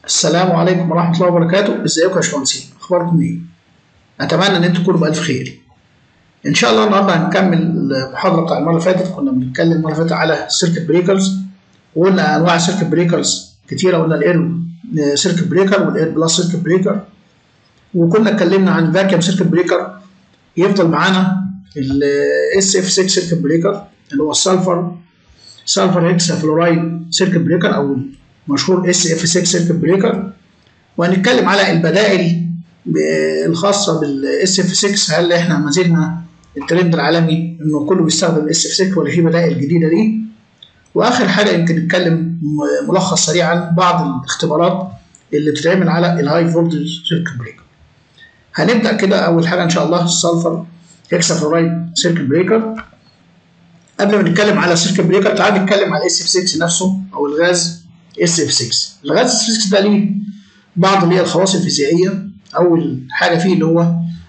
السلام عليكم ورحمة الله وبركاته، ازيكم يا باشمهندسين؟ اخباركم ايه؟ اتمنى ان انتم تكونوا بألف خير. ان شاء الله النهارده هنكمل المحاضرة بتاع المرة اللي فاتت كنا بنتكلم المرة اللي فاتت على السيركت بريكرز وقلنا انواع السيركت بريكرز كتيرة قلنا الاير سيركت بريكر والاير بلس سيركت بريكر وكنا اتكلمنا عن الفاكيوم سيركت بريكر يفضل معانا الاس اف 6 سيركت بريكر اللي هو السلفر سلفر هيكسا فلورايد سيركت بريكر او مشهور اس اف 6 سيركت بريكر وهنتكلم على البدائل الخاصه بالاس اف 6 هل احنا ما زلنا الترند العالمي انه كله بيستخدم اس اف 6 ولا في بدائل جديده ليه واخر حاجه يمكن نتكلم ملخص سريع عن بعض الاختبارات اللي بتتعمل على الهاي فولتج سيركت بريكر هنبدا كده اول حاجه ان شاء الله السلفر هيكسا فلورايد سيركت بريكر قبل ما نتكلم على السيركت بريكر تعال نتكلم على الاس اف 6 نفسه او الغاز اس اف 6 الغاز اس اف 6 ده ليه بعض اللي هي الخواص الفيزيائيه اول حاجه فيه اللي هو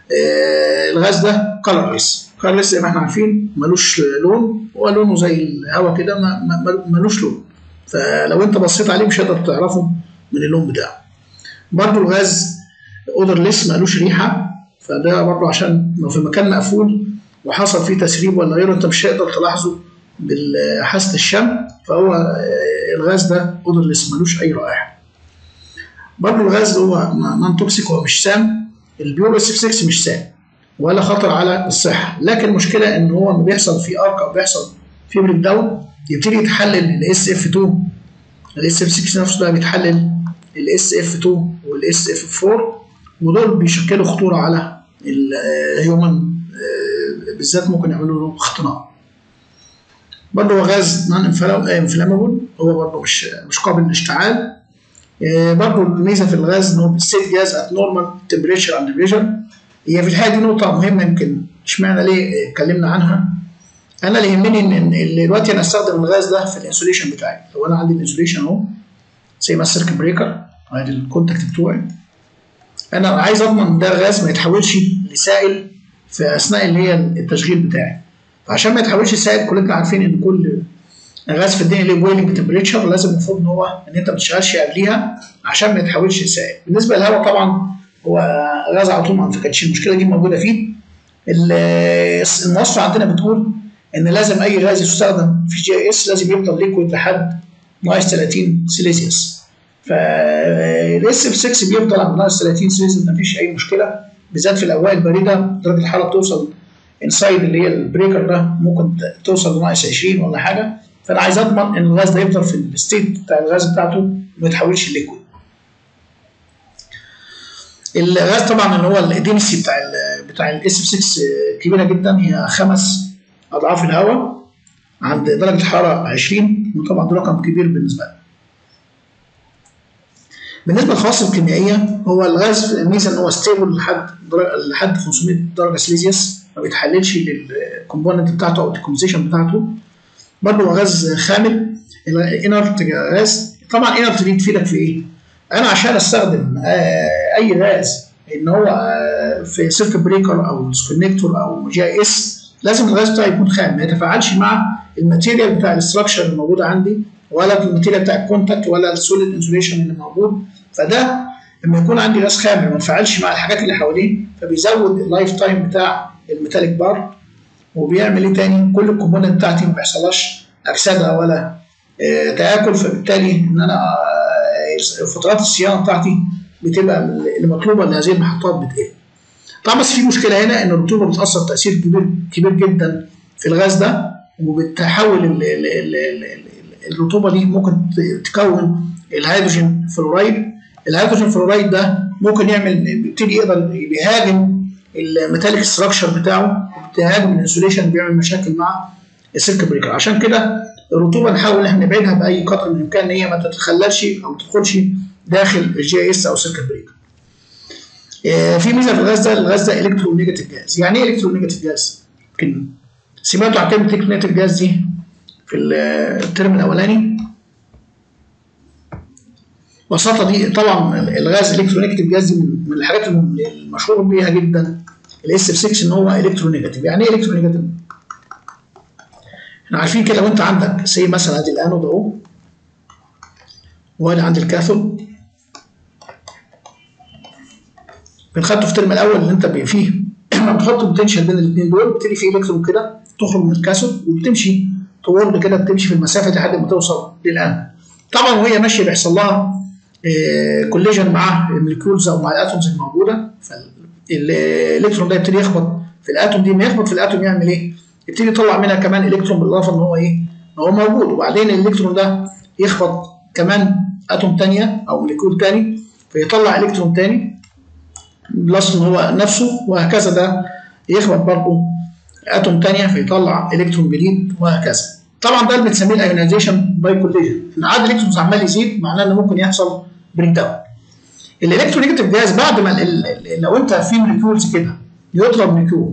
آه الغاز ده كلرلس كلرلس زي ما احنا عارفين ملوش لون هو لونه زي الهواء كده ملوش لون فلو انت بصيت عليه مش هتقدر تعرفه من اللون بتاعه برضو الغاز اودرلس ملوش ريحه فده برضو عشان لو في مكان مقفول وحصل فيه تسريب ولا غيره انت مش هتقدر تلاحظه بحاسه الشم فهو الغاز ده اودرلس ملوش اي رائحه برضه الغاز هو نون توكسيك هو مش سام البيور اس 6 مش سام ولا خطر على الصحه لكن المشكله ان هو لما بيحصل فيه ارك او بيحصل فيه بريك داون يبتدي يتحلل الاس اف 2 الاس اف 6 نفسه ده بيتحلل الاس اف 2 والاس اف 4 ودول بيشكلوا خطوره على الهيومن بالذات ممكن يعملوا له اختناق برضه هو غاز نون انفلامبل هو برضه مش مش قابل للاشتعال برضه الميزه في الغاز ان هو بيسيت جاز ات نورمال تمبريتشر اند بريشر هي في الحقيقه دي نقطه مهمه يمكن اشمعنى ليه اتكلمنا عنها انا اللي يهمني ان دلوقتي انا استخدم الغاز ده في الانسوليشن بتاعي لو انا عندي الانسوليشن اهو زي ما السيركت بريكر ادي الكونتاكت بتوعي انا عايز اضمن ده الغاز ما يتحولش لسائل في اثناء اللي هي التشغيل بتاعي فعشان ما يتحولش لسائل كلنا عارفين ان كل غاز في الدنيا ليه بويلنج تمبريتشر لازم المفروض ان هو ان انت ما تشتغلش قبليها عشان ما يتحولش لسائل بالنسبه للهواء طبعا هو غاز على طول ما كانتش المشكله دي موجوده فيه المواصفه عندنا بتقول ان لازم اي غاز يستخدم في جي اس لازم يفضل ليكويد لحد ناقص 30 سيليزيوس فالاس اف 6 بيفضل عند ناقص 30 سيليزيوس مفيش اي مشكله بالذات في الاوائل البارده درجه الحراره بتوصل انسايد اللي هي البريكر ده ممكن توصل لناقص 20 ولا حاجه فانا عايز اضمن ان الغاز ده يفضل في الستيت بتاع الغاز بتاعته وما يتحولش لليكويد. الغاز طبعا اللي هو الدينسي بتاع ال بتاع الاس اف 6 كبيره جدا هي خمس اضعاف الهواء عند درجه الحراره 20 وطبعا ده رقم كبير بالنسبه لنا. بالنسبه للخواص الكيميائيه هو الغاز الميزه ان هو ستيبل لحد لحد 500 درجه سيليزيوس ما بيتحللش للكومبوننت بتاعته او الديكومبوزيشن بتاعته برضه هو غاز خامل الانرت غاز طبعا انرت دي تفيدك في ايه؟ انا عشان استخدم اي غاز ان هو في سيركت بريكر او سكونكتور او جي اس لازم الغاز بتاعي يكون خام ما يتفاعلش مع الماتيريال بتاع الاستراكشر اللي موجوده عندي ولا الماتيريال بتاع الكونتاكت ولا السوليد انسوليشن اللي موجود فده لما يكون عندي غاز خام ما يتفاعلش مع الحاجات اللي حواليه فبيزود اللايف تايم بتاع الميتاليك بار وبيعمل ايه تاني كل الكومبوننت بتاعتي ما بيحصلهاش اكسده ولا اه تاكل فبالتالي ان انا اه فترات الصيانه بتاعتي بتبقى اللي مطلوبه لهذه المحطات بتقل. طبعا بس في مشكله هنا ان الرطوبه بتاثر تاثير كبير كبير جدا في الغاز ده وبتحول ال ال ال ال الرطوبه دي ممكن تكون الهيدروجين فلورايد الهيدروجين فلورايد ده ممكن يعمل بيبتدي يقدر بيهاجم الميتاليك ستراكشر بتاعه وبتهاجم الانسوليشن بيعمل مشاكل مع السيركت بريكر عشان كده الرطوبه نحاول ان احنا نبعدها باي قدر من الامكان ان هي ما تتخللش او ما تدخلش داخل الجي اس او السيركت بريكر. في ميزه في الغاز ده الغاز ده الكترو نيجاتيف جاز يعني ايه الكترو نيجاتيف جاز؟ يمكن سمعتوا عن كلمه نيجاتيف جاز دي في الترم الاولاني ببساطه دي طبعا الغاز الكترونيجاتيف جاز دي من الحاجات المشهور بيها جدا الاس اف 6 ان هو الكترونيجاتيف يعني ايه الكترونيجاتيف؟ احنا عارفين كده لو انت عندك سي مثلا ادي الانود اهو وادي عندي الكاثود كان خدته في الترم الاول اللي انت بي- فيه لما بتحط بوتنشال بين الاثنين دول بتبتدي في الكترون كده تخرج من الكاثود وبتمشي تورد كده بتمشي في المسافه لحد ما توصل للان طبعا وهي ماشيه بيحصل لها كوليجن مع الموليكيولز او مع الاتومز الموجوده فالالكترون ده يبتدي يخبط في الاتوم دي ما يخبط في الاتوم يعمل ايه؟ يبتدي يطلع منها كمان الكترون بالاضافه ان هو ايه؟ ان هو موجود وبعدين الالكترون ده يخبط كمان اتوم ثانيه او موليكيول ثاني فيطلع الكترون ثاني بلس ان هو نفسه وهكذا ده يخبط برضه اتوم ثانيه فيطلع الكترون جديد وهكذا. طبعا ده اللي بنسميه الايونيزيشن باي كوليجن ان عدد الالكترونز عمال يزيد معناه ان ممكن يحصل بريك داون. الالكترونيجاتيف جاز بعد ما ال ال لو انت في موليكيولز كده يضرب موليكيول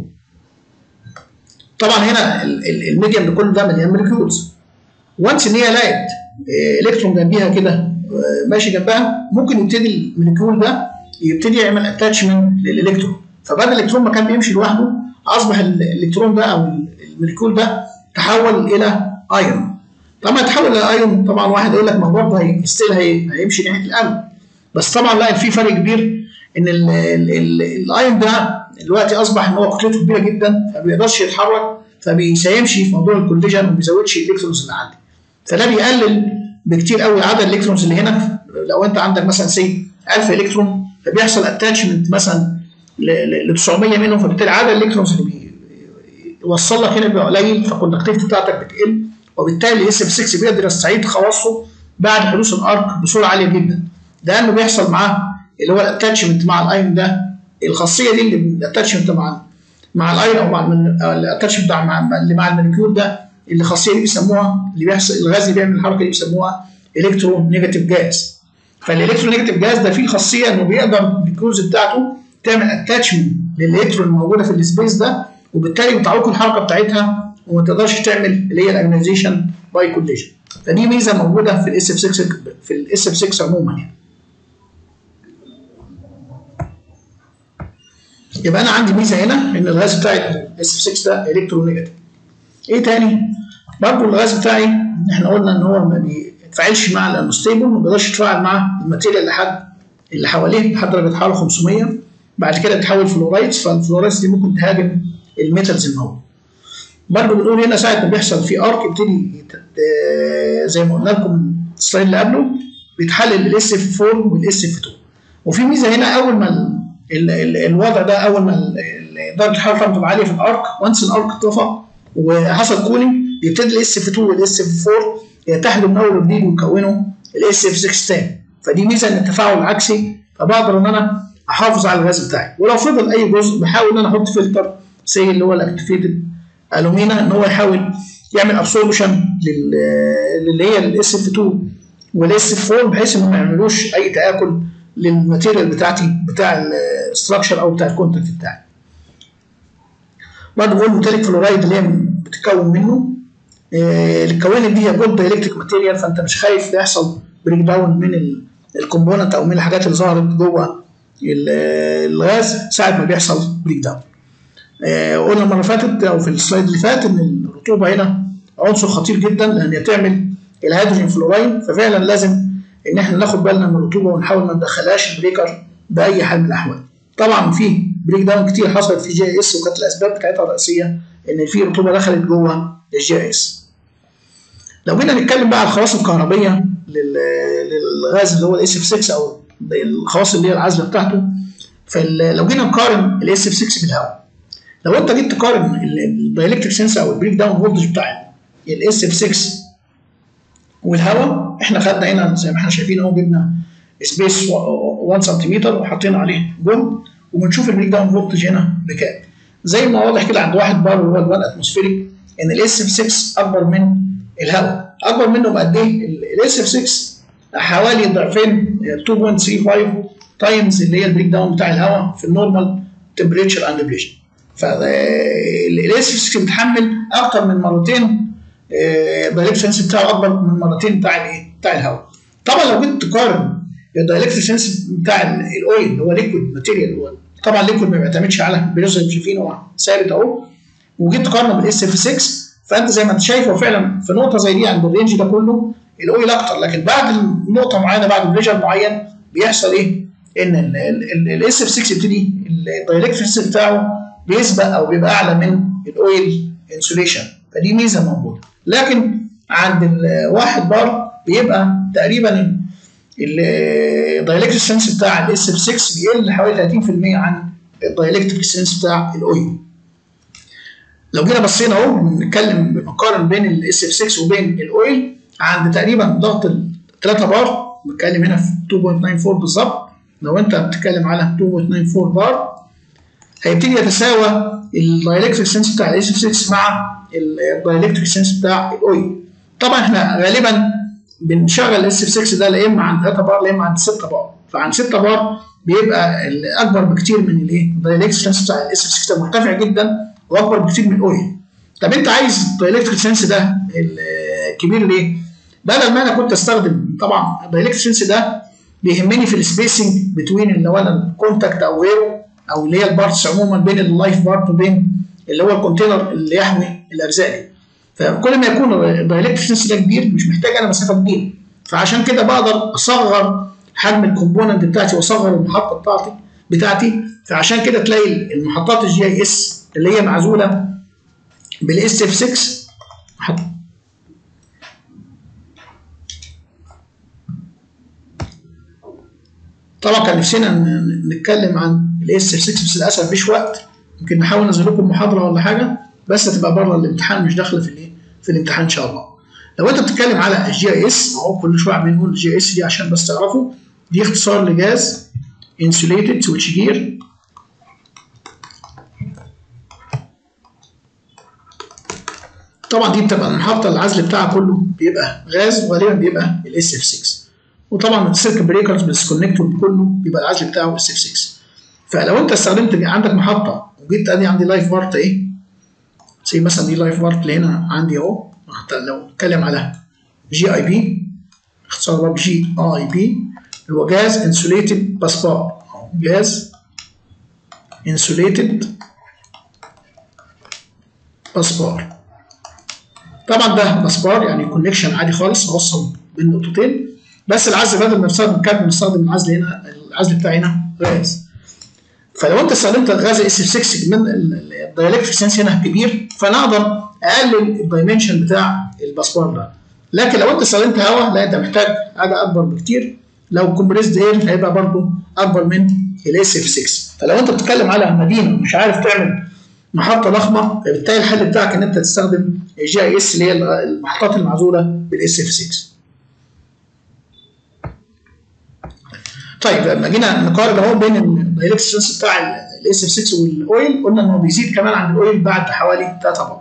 طبعا هنا الميديم ده كله ده مليان موليكيولز وانس ان هي لقت الكترون جنبيها كده ماشي جنبها ممكن يبتدي الموليكيول ده يبتدي يعمل اتاتشمنت للالكترون فبدل الالكترون ما كان بيمشي لوحده اصبح الالكترون ده او الموليكيول ده تحول الى ايون لما يتحول الى ايون طبعا واحد يقول لك ما برضه ستيل هيمشي ناحيه الامن بس طبعا لا في فرق كبير ان الايون ده دلوقتي اصبح ان هو كتلته كبيره جدا فما بيقدرش يتحرك فبيساهمش في موضوع الكوليجن وما بيزودش الالكترونز اللي عندي فده بيقلل بكتير قوي عدد الالكترونز اللي هنا لو انت عندك مثلا سي 1000 الكترون فبيحصل اتاتشمنت مثلا ل 900 منهم فبالتالي عدد الالكترونز اللي بيوصل لك هنا بيبقى قليل فالكوندكتيفيتي بتاعتك بتقل وبالتالي الاس اف 6 بيقدر يستعيد خواصه بعد حدوث الارك بسرعه عاليه جدا لانه بيحصل معاه اللي هو الاتاتشمنت مع الايون ده الخاصيه دي اللي الاتاتشمنت مع مع الايون او مع الاتاتشمنت مع اللي مع الموليكيول ده اللي الخاصيه دي بيسموها اللي بيحصل الغاز اللي بيعمل الحركه دي بيسموها الكترو نيجاتيف جاز فالالكترو نيجاتيف جاز ده فيه خاصيه انه بيقدر الموليكيولز بتاعته تعمل اتاتشمنت للالكترون الموجوده في السبيس ده وبالتالي بتعوق الحركه بتاعتها وما تقدرش تعمل اللي هي الايونيزيشن باي كوليجن فدي ميزه موجوده في الاس اف 6 في الاس اف 6 عموما يعني يبقى انا عندي ميزه هنا ان الغاز بتاعي الاس اف 6 ده الكترونيجاتيف ايه تاني برضه الغاز بتاعي احنا قلنا ان هو ما بيتفاعلش مع الانستيبل ما بيقدرش يتفاعل مع الماتيريال لحد اللي حواليه لحد درجه حراره 500 بعد كده بتحول فلورايدز فالفلورايدز دي ممكن تهاجم الميتالز الموجوده برضه بنقول هنا ساعه ما بيحصل في ارك يبتدي زي ما قلنا لكم السلايد اللي قبله بيتحلل الاس اف 4 والاس اف 2 وفي ميزه هنا اول ما ال ال الوضع ده اول ما درجه الحراره بتبقى عاليه في الارك وانس الارك اتطفى وحصل كولينج يبتدي الاس اف 2 والاس اف 4 يتحدوا من اول وجديد ويكونوا الاس اف 6 تاني فدي ميزه ان التفاعل العكسي فبقدر ان انا احافظ على الغاز بتاعي ولو فضل اي جزء بحاول ان انا احط فلتر زي اللي هو الاكتيفيتد الومينا ان هو يحاول يعمل ابسوربشن للي هي الاس اف 2 والاس اف 4 بحيث انهم ما يعملوش اي تاكل للماتيريال بتاعتي بتاع الاستراكشر او بتاع الكونتاكت بتاعي. برضه بقول ميتاليك فلورايد اللي هي بتتكون منه اللي اتكونت دي هي جولد الكتريك ماتيريال فانت مش خايف يحصل بريك داون من الكومبوننت او من الحاجات اللي ظهرت جوه الغاز ساعه ما بيحصل بريك داون. قلنا المره اللي فاتت او في السلايد اللي فات ان الرطوبه هنا عنصر خطير جدا لان هي تعمل الهيدروجين فلورايد ففعلا لازم ان احنا ناخد بالنا من الرطوبه ونحاول ما ندخلهاش البريكر باي حال من الاحوال. طبعا في بريك داون كتير حصلت في جي اس وكانت الاسباب بتاعتها الرئيسيه ان في رطوبه دخلت جوه الجي اس. لو جينا نتكلم بقى على الخواص الكهربيه للغاز اللي هو الاس اف 6 او الخواص اللي هي العزله بتاعته فلو جينا نقارن الاس اف 6 بالهواء لو انت جيت تقارن الدايلكتريك سنس او البريك داون فولتج بتاع الاس اف 6 والهواء احنا خدنا هنا زي ما احنا شايفين اهو جبنا سبيس 1 سنتيمتر وحطينا عليه جهد وبنشوف البريك داون فولتج هنا بكام زي ما واضح كده عند واحد بار اللي هو ال1 اتموسفيريك ان الاس اف 6 اكبر من الهواء اكبر منه بقد ايه؟ الاس اف 6 حوالي ضعفين 2.35 تايمز اللي هي البريك داون بتاع الهواء في النورمال تمبريتشر اند بريشر فالاس اف 6 بيتحمل اكتر من مرتين الدايلكتريك سنس بتاعه اكبر من مرتين بتاع الايه؟ بتاع الهواء. طبعا لو جيت تقارن الدايلكتريك سنس بتاع الاويل اللي هو ليكويد ماتيريال هو طبعا ليكويد ما بيعتمدش على بريشر زي ما شايفين هو ثابت اهو وجيت تقارنه بالاس اف 6 فانت زي ما انت شايف هو فعلا في نقطه زي دي عند الرينج ده كله الاويل اكتر لكن بعد نقطه معينه بعد بريشر معين بيحصل ايه؟ ان الاس اف 6 يبتدي الدايلكتريك بتاعه بيسبق او بيبقى اعلى من الاويل انسوليشن فدي ميزه موجوده لكن عند الواحد بار بيبقى تقريبا الدايلكتريك سنس بتاع الاس اف 6 بيقل حوالي 30% عن الدايلكتريك سنس بتاع الاويل لو جينا بصينا اهو بنتكلم بنقارن بين الاس اف 6 وبين الاويل عند تقريبا ضغط ال 3 بار بنتكلم هنا في 2.94 بالظبط لو انت بتتكلم على 2.94 بار هيبتدي يتساوى الدايلكتريك سنس بتاع الاس اف 6 مع الدايلكتريك سنس بتاع الاويل طبعا احنا غالبا بنشغل الاس اف 6 ده لا اما عند 3 بار لا اما عند 6 بار فعند 6 بار بيبقى اكبر بكتير من الايه الدايلكتريك سنس بتاع الاس اف 6 مرتفع جدا واكبر بكتير من الاويل طب انت عايز الدايلكتريك سنس ده الكبير ليه؟ بدل ما انا كنت استخدم طبعا الدايلكتريك سنس ده بيهمني في السبيسنج بتوين اللي هو الكونتاكت او غيره او اللي هي البارتس عموما بين اللايف بارت وبين اللي هو الكونتينر اللي يحوي الاجزاء دي فكل ما يكون الدايلكتريك سنس ده كبير مش محتاج انا مسافه كبيره فعشان كده بقدر اصغر حجم الكومبوننت بتاعتي واصغر المحطه بتاعتي بتاعتي فعشان كده تلاقي المحطات الجي اي اس اللي هي معزوله بالاس اف 6 طبعا كان نفسنا نتكلم عن الاس اف 6 بس للاسف مفيش وقت ممكن نحاول ننزل لكم محاضره ولا حاجه بس هتبقى بره الامتحان مش داخله في الايه في الامتحان ان شاء الله لو انت بتتكلم على الجي اي اس اهو كل شويه عمالين نقول الجي اس دي عشان بس تعرفوا دي اختصار لجاز انسوليتد سويتش جير طبعا دي بتبقى المحطه العزل بتاعها كله بيبقى غاز وغالبا بيبقى الاس اف 6 وطبعا السيركت بريكرز بالديسكونكتور كله بيبقى العزل بتاعه اس اف 6 فلو انت استخدمت عندك محطه وجيت ادي عندي لايف بارت ايه زي مثلا دي لايف بارت اللي هنا عندي اهو حتى لو اتكلم على جي اي بي اختصار جي اي بي اللي هو جاز انسوليتد باسبار جاز انسوليتد باسبار طبعا ده مسبار يعني كونكشن عادي خالص اوصل بين نقطتين بس العزل بدل ما نستخدم كابل بنستخدم العزل هنا العزل بتاعي هنا غاز فلو انت استخدمت الغاز اس اف 6 من الدايلكتريك سنس هنا كبير فانا اقدر اقلل الدايمنشن بتاع الباسبار ده لكن لو انت استخدمت هواء لا انت محتاج حاجه اكبر بكتير لو كومبريسد اير هيبقى برضه اكبر من الاس اف 6 فلو انت بتتكلم على مدينه مش عارف تعمل محطه ضخمه فبالتالي الحل بتاعك ان انت تستخدم الجي اي اس اللي هي المحطات المعزوله بالاس اف 6 طيب لما جينا نقارن اهو بين الدايلكتريك سنس بتاع الاس اف 6 والاويل قلنا انه بيزيد كمان عن الاويل بعد حوالي 3 بار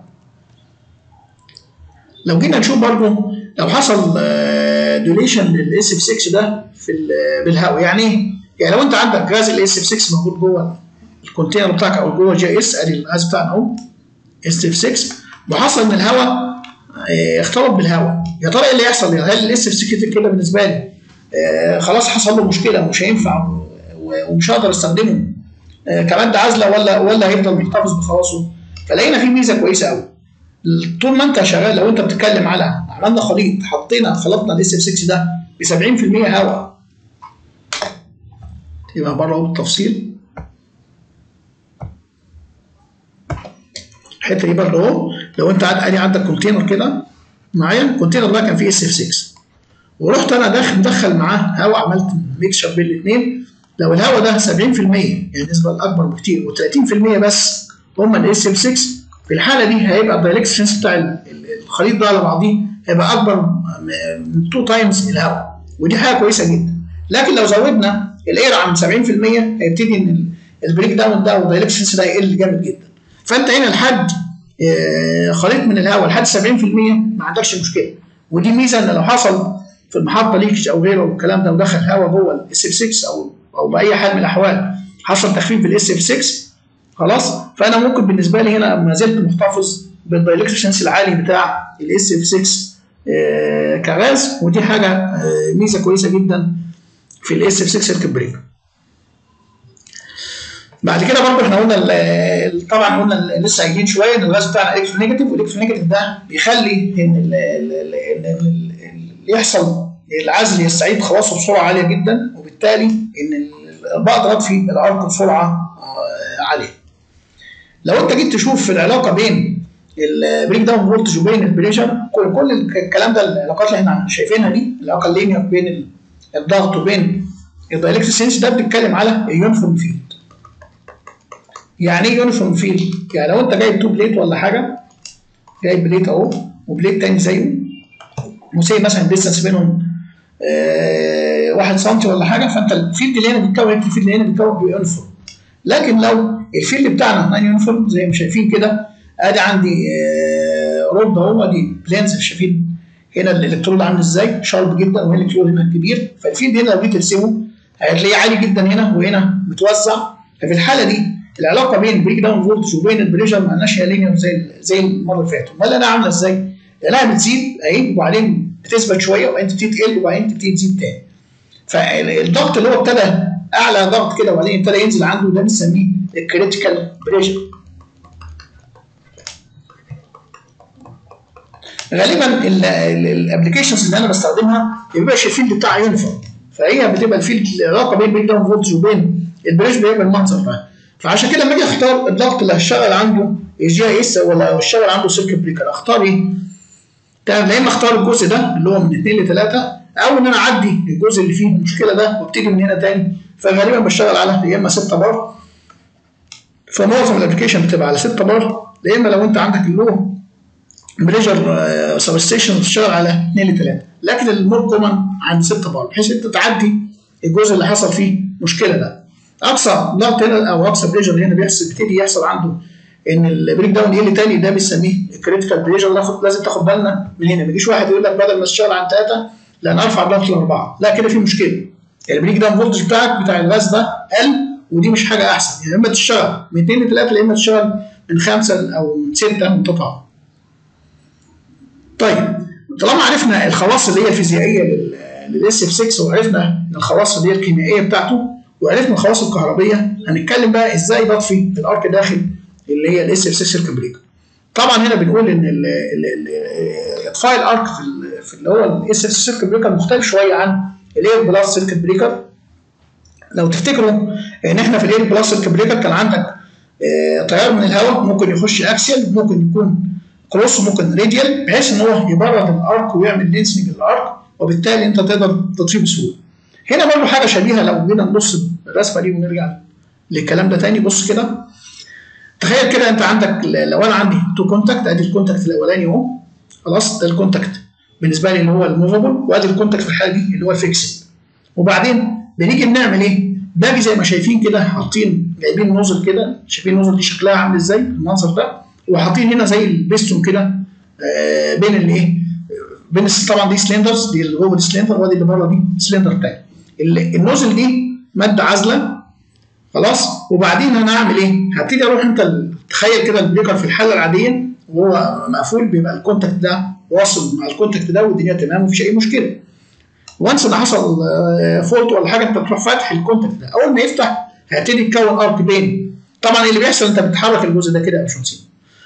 لو جينا نشوف برضه لو حصل دوليشن للاس اف 6 ده في بالهواء يعني ايه؟ يعني لو انت عندك غاز الاس اف 6 موجود جوه الكونتينر بتاعك او جوه جي اس ادي الغاز بتاعنا اهو اس اف 6 وحصل ان الهواء اختلط بالهواء يا ترى ايه اللي يحصل هل الاس اف 6 كده بالنسبه لي خلاص حصل له مشكله ومش هينفع ومش هقدر استخدمه كمان ده عزله ولا ولا هيفضل محتفظ بخواصه فلقينا في ميزه كويسه قوي طول ما انت شغال لو انت بتتكلم على عملنا خليط حطينا خلطنا الاس اف 6 ده ب 70% هواء يبقى بره بالتفصيل الحته دي برضه اهو لو انت ادي عندك كونتينر كده معايا الكونتينر ده كان فيه اس اف 6 ورحت انا داخل مدخل معاه هواء عملت ميكشر بين الاثنين لو الهواء ده 70% يعني النسبه الاكبر بكتير و30% بس هم الاس ام 6 في الحاله دي هيبقى الدايلكت سنس بتاع الخليط ده على بعضيه هيبقى اكبر من 2 تايمز الهواء ودي حاجه كويسه جدا لكن لو زودنا الاير عن 70% هيبتدي ان البريك داون ده والدايلكت سنس ده يقل جامد جدا فانت هنا لحد خليط من الهواء لحد 70% ما عندكش مشكله ودي ميزه ان لو حصل في المحطه ليكج او غيره والكلام ده ودخل هواء جوه الاس اف 6 او او باي حال من الاحوال حصل تخفيف بالاس اف 6 خلاص فانا ممكن بالنسبه لي هنا ما زلت محتفظ بالدايلكتريك سنس العالي بتاع الاس اف 6 آه كغاز ودي حاجه آه ميزه كويسه جدا في الاس اف 6 سيركت بريكر بعد كده برضه احنا قلنا طبعا قلنا لسه قايلين شويه ان الغاز بتاعنا الكترونيجاتيف والالكترونيجاتيف ده بيخلي ان ال ال ال يحصل العزل يستعيد خواصه بسرعه عاليه جدا وبالتالي ان بقدر اطفي الارك بسرعه عاليه لو انت جيت تشوف في العلاقه بين البريك داون فولتج وبين البريشر كل كل الكلام ده العلاقات اللي احنا شايفينها دي العلاقه اللينير بين الضغط وبين الدايلكتريك سينس ده بتتكلم على اليونيفورم فيلد يعني ايه يونيفورم فيلد؟ يعني لو انت جايب تو بليت ولا حاجه جايب بليت اهو وبليت تاني زيه وسي مثلا ديستنس بينهم آه واحد سم ولا حاجه فانت الفيلد اللي هنا بيتكون الفيلد اللي هنا بيتكون بيونيفورم لكن لو الفيلد بتاعنا نون يونيفورم زي ما شايفين كده ادي عندي آه رود اهو ادي بلانز شايفين هنا الالكترود عامل ازاي شارب جدا وهنا الالكترود هنا كبير فالفيلد هنا لو جيت ترسمه هتلاقيه عالي جدا هنا وهنا متوزع ففي الحاله دي العلاقه بين البريك داون فولتج وبين البريشر ما لناش هي لينير زي زي المره اللي فاتت امال انا عامله ازاي؟ لانها بتزيد اهي وبعدين بتثبت شويه وبعدين تبتدي تقل وبعدين تبتدي تزيد تاني فالضغط اللي هو ابتدى اعلى ضغط كده وبعدين ابتدى ينزل عنده ده بنسميه الكريتيكال بريشر غالبا الابلكيشنز اللي انا بستخدمها بيبقى الفيلد بتاعها يونيفورم فهي بتبقى الفيلد العلاقه بين البريك داون فولتج وبين البريش بيبقى المنظر ده فعشان كده لما اجي اختار الضغط اللي هشتغل عنده جي اي اس ولا هشتغل عنده سيركت بريكر اختار ايه؟ تمام يا اما اختار الجزء ده اللي هو من 2 ل 3 او ان انا اعدي الجزء اللي فيه المشكله ده وابتدي من هنا تاني فغالبا بشتغل على يا اما 6 بار فمعظم الابلكيشن بتبقى على 6 بار يا اما لو انت عندك اللو بريشر سب ستيشن بتشتغل على 2 ل 3 لكن المور كومن عند 6 بار بحيث انت تعدي الجزء اللي حصل فيه مشكله ده اقصى ضغط هنا او اقصى بريشر هنا بيحصل بيبتدي يحصل عنده ان البريك داون يقل تاني ده بنسميه الكريتيكال بريشر لازم تاخد بالنا من هنا ما يجيش واحد يقول لك بدل ما تشتغل عن ثلاثه لا انا ارفع الضغط لاربعه لا كده في مشكله البريك داون فولتج بتاعك بتاع الغاز ده قل ودي مش حاجه احسن يا اما تشتغل من 2 ل 3 يا اما تشتغل من 5 او من 6 منقطعه. طيب طالما عرفنا الخواص اللي هي الفيزيائيه للاس اف 6 وعرفنا الخواص اللي هي الكيميائيه بتاعته وعرفنا الخواص الكهربيه هنتكلم بقى ازاي بطفي الارك داخل اللي هي الاس اف 6 سيركت بريكر. طبعا هنا بنقول ان اطفاء الارك في, في اللي هو الاس اف 6 سيركت بريكر مختلف شويه عن الاير بلس سيركت بريكر. لو تفتكروا ان احنا في الاير بلس سيركت بريكر كان عندك تيار من الهواء ممكن يخش اكسيال ممكن يكون كروس ممكن راديال بحيث ان هو يبرد الارك ويعمل دينسنج للارك وبالتالي انت تقدر تطفيه بسهوله. هنا برضه حاجه شبيهه لو جينا نبص الرسمه دي ونرجع للكلام ده تاني بص كده تخيل كده انت عندك لو انا عندي تو كونتاكت ادي الكونتاكت الاولاني اهو خلاص ده الكونتاكت بالنسبه لي اللي هو الموفابل وادي الكونتاكت في الحاله دي اللي هو الفيكسد وبعدين بنيجي بنعمل ايه؟ باجي زي ما شايفين كده حاطين جايبين نوزل كده شايفين النوزل دي شكلها عامل ازاي المنظر ده وحاطين هنا زي البيستون كده آه بين الايه بين طبعا دي سلندرز دي اللي جوه دي سلندر وادي اللي بره دي سلندر تاني النوزل دي ماده عازله خلاص وبعدين انا هعمل ايه؟ هبتدي اروح انت تخيل كده البريكر في الحاله العاديه وهو مقفول بيبقى الكونتاكت ده واصل مع الكونتاكت ده والدنيا تمام مفيش اي مشكله. وانس ان حصل فولت ولا حاجه انت بتروح فاتح الكونتاكت ده اول ما يفتح هيبتدي يتكون ارك بين طبعا اللي بيحصل انت بتحرك الجزء ده كده يا باشمهندس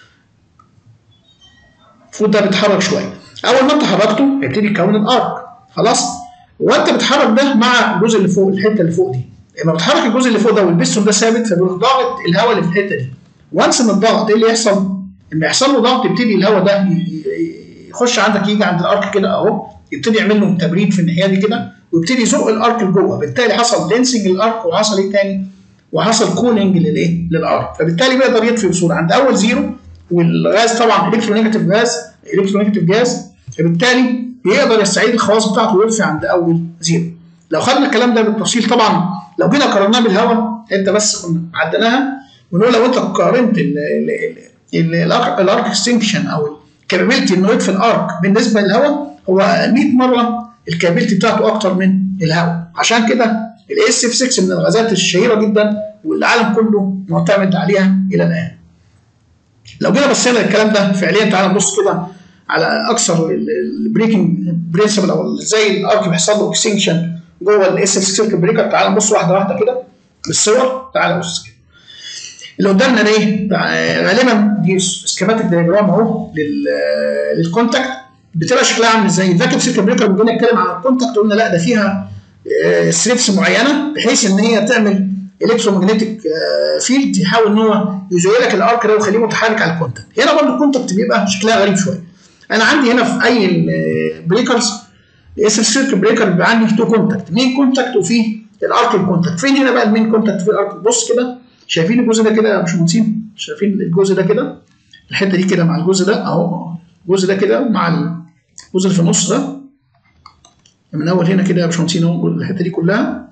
المفروض ده بيتحرك شويه اول ما انت حركته هيبتدي يكون الارك خلاص وانت بتحرك ده مع الجزء اللي فوق الحته اللي فوق دي لما بتحرك الجزء اللي فوق ده والبستون ده ثابت فبيروح ضاغط الهواء اللي في الحته دي وانس ان الضغط ايه اللي يحصل؟ لما يحصل له ضغط يبتدي الهواء ده يخش عندك يجي عند الارك كده اهو يبتدي يعمل له تبريد في الناحيه دي كده ويبتدي يزق الارك لجوه بالتالي حصل دنسنج للارك وحصل ايه تاني؟ وحصل كولينج للايه؟ للارك فبالتالي بيقدر يطفي بسهوله عند اول زيرو والغاز طبعا الكترونيجاتيف غاز الكترونيجاتيف جاز فبالتالي بيقدر يستعيد الخواص بتاعته ويطفي عند اول زيرو لو خدنا الكلام ده بالتفصيل طبعا لو جينا قارناه بالهواء انت بس كنا عديناها ونقول لو انت قارنت الارك اكستنكشن او الكابابيلتي انه يطفي الارك بالنسبه للهواء هو 100 مره الكابابيلتي بتاعته اكتر من الهواء عشان كده الاس اف 6 من الغازات الشهيره جدا والعالم كله معتمد عليها الى الان. لو جينا بصينا للكلام ده فعليا تعالى نبص كده على اكثر البريكنج برنسبل او ازاي الارك بيحصل له اكستنكشن جوه الاس اف سيركت بريكر تعال نبص واحده واحده كده بالصور تعال بص كده اللي قدامنا ده ايه؟ غالبا دي سكيماتيك دايجرام اهو للكونتاكت بتبقى شكلها عامل ازاي؟ الفاكيوم سيركت بريكر بنجي نتكلم عن الكونتاكت قلنا لا ده فيها ستريبس معينه بحيث ان هي تعمل الكترومagnetic فيلد يحاول ان هو يزوي لك الارك ده ويخليه متحرك على الكونتاكت هنا برضه الكونتاكت بيبقى شكلها غريب شويه انا عندي هنا في اي البريكرز اس سيركت بريكر بيبقى عندي تو كونتاكت مين كونتاكت وفيه الارك كونتاكت فين هنا بقى المين كونتاكت في الارك بص كده شايفين الجزء ده كده يا باشمهندسين شايفين الجزء ده كده الحته دي كده مع الجزء ده اهو الجزء ده كده مع الجزء اللي في النص ده من اول هنا كده يا باشمهندسين اهو الحته دي كلها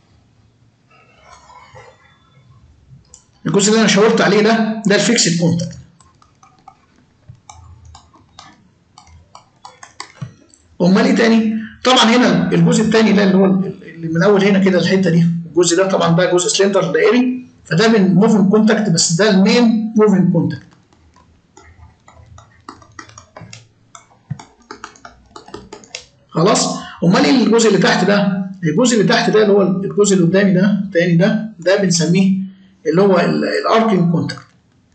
الجزء اللي انا شاورت عليه ده ده الفيكسد كونتاكت امال ايه تاني؟ طبعا هنا الجزء الثاني ده اللي هو اللي من اول هنا كده الحته دي الجزء ده طبعا ده جزء سلندر دائري فده من موفن كونتاكت بس ده المين موفن كونتاكت خلاص امال ايه الجزء اللي تحت ده الجزء اللي تحت ده اللي هو الجزء اللي قدامي ده الثاني ده ده بنسميه اللي هو الاركينج كونتاكت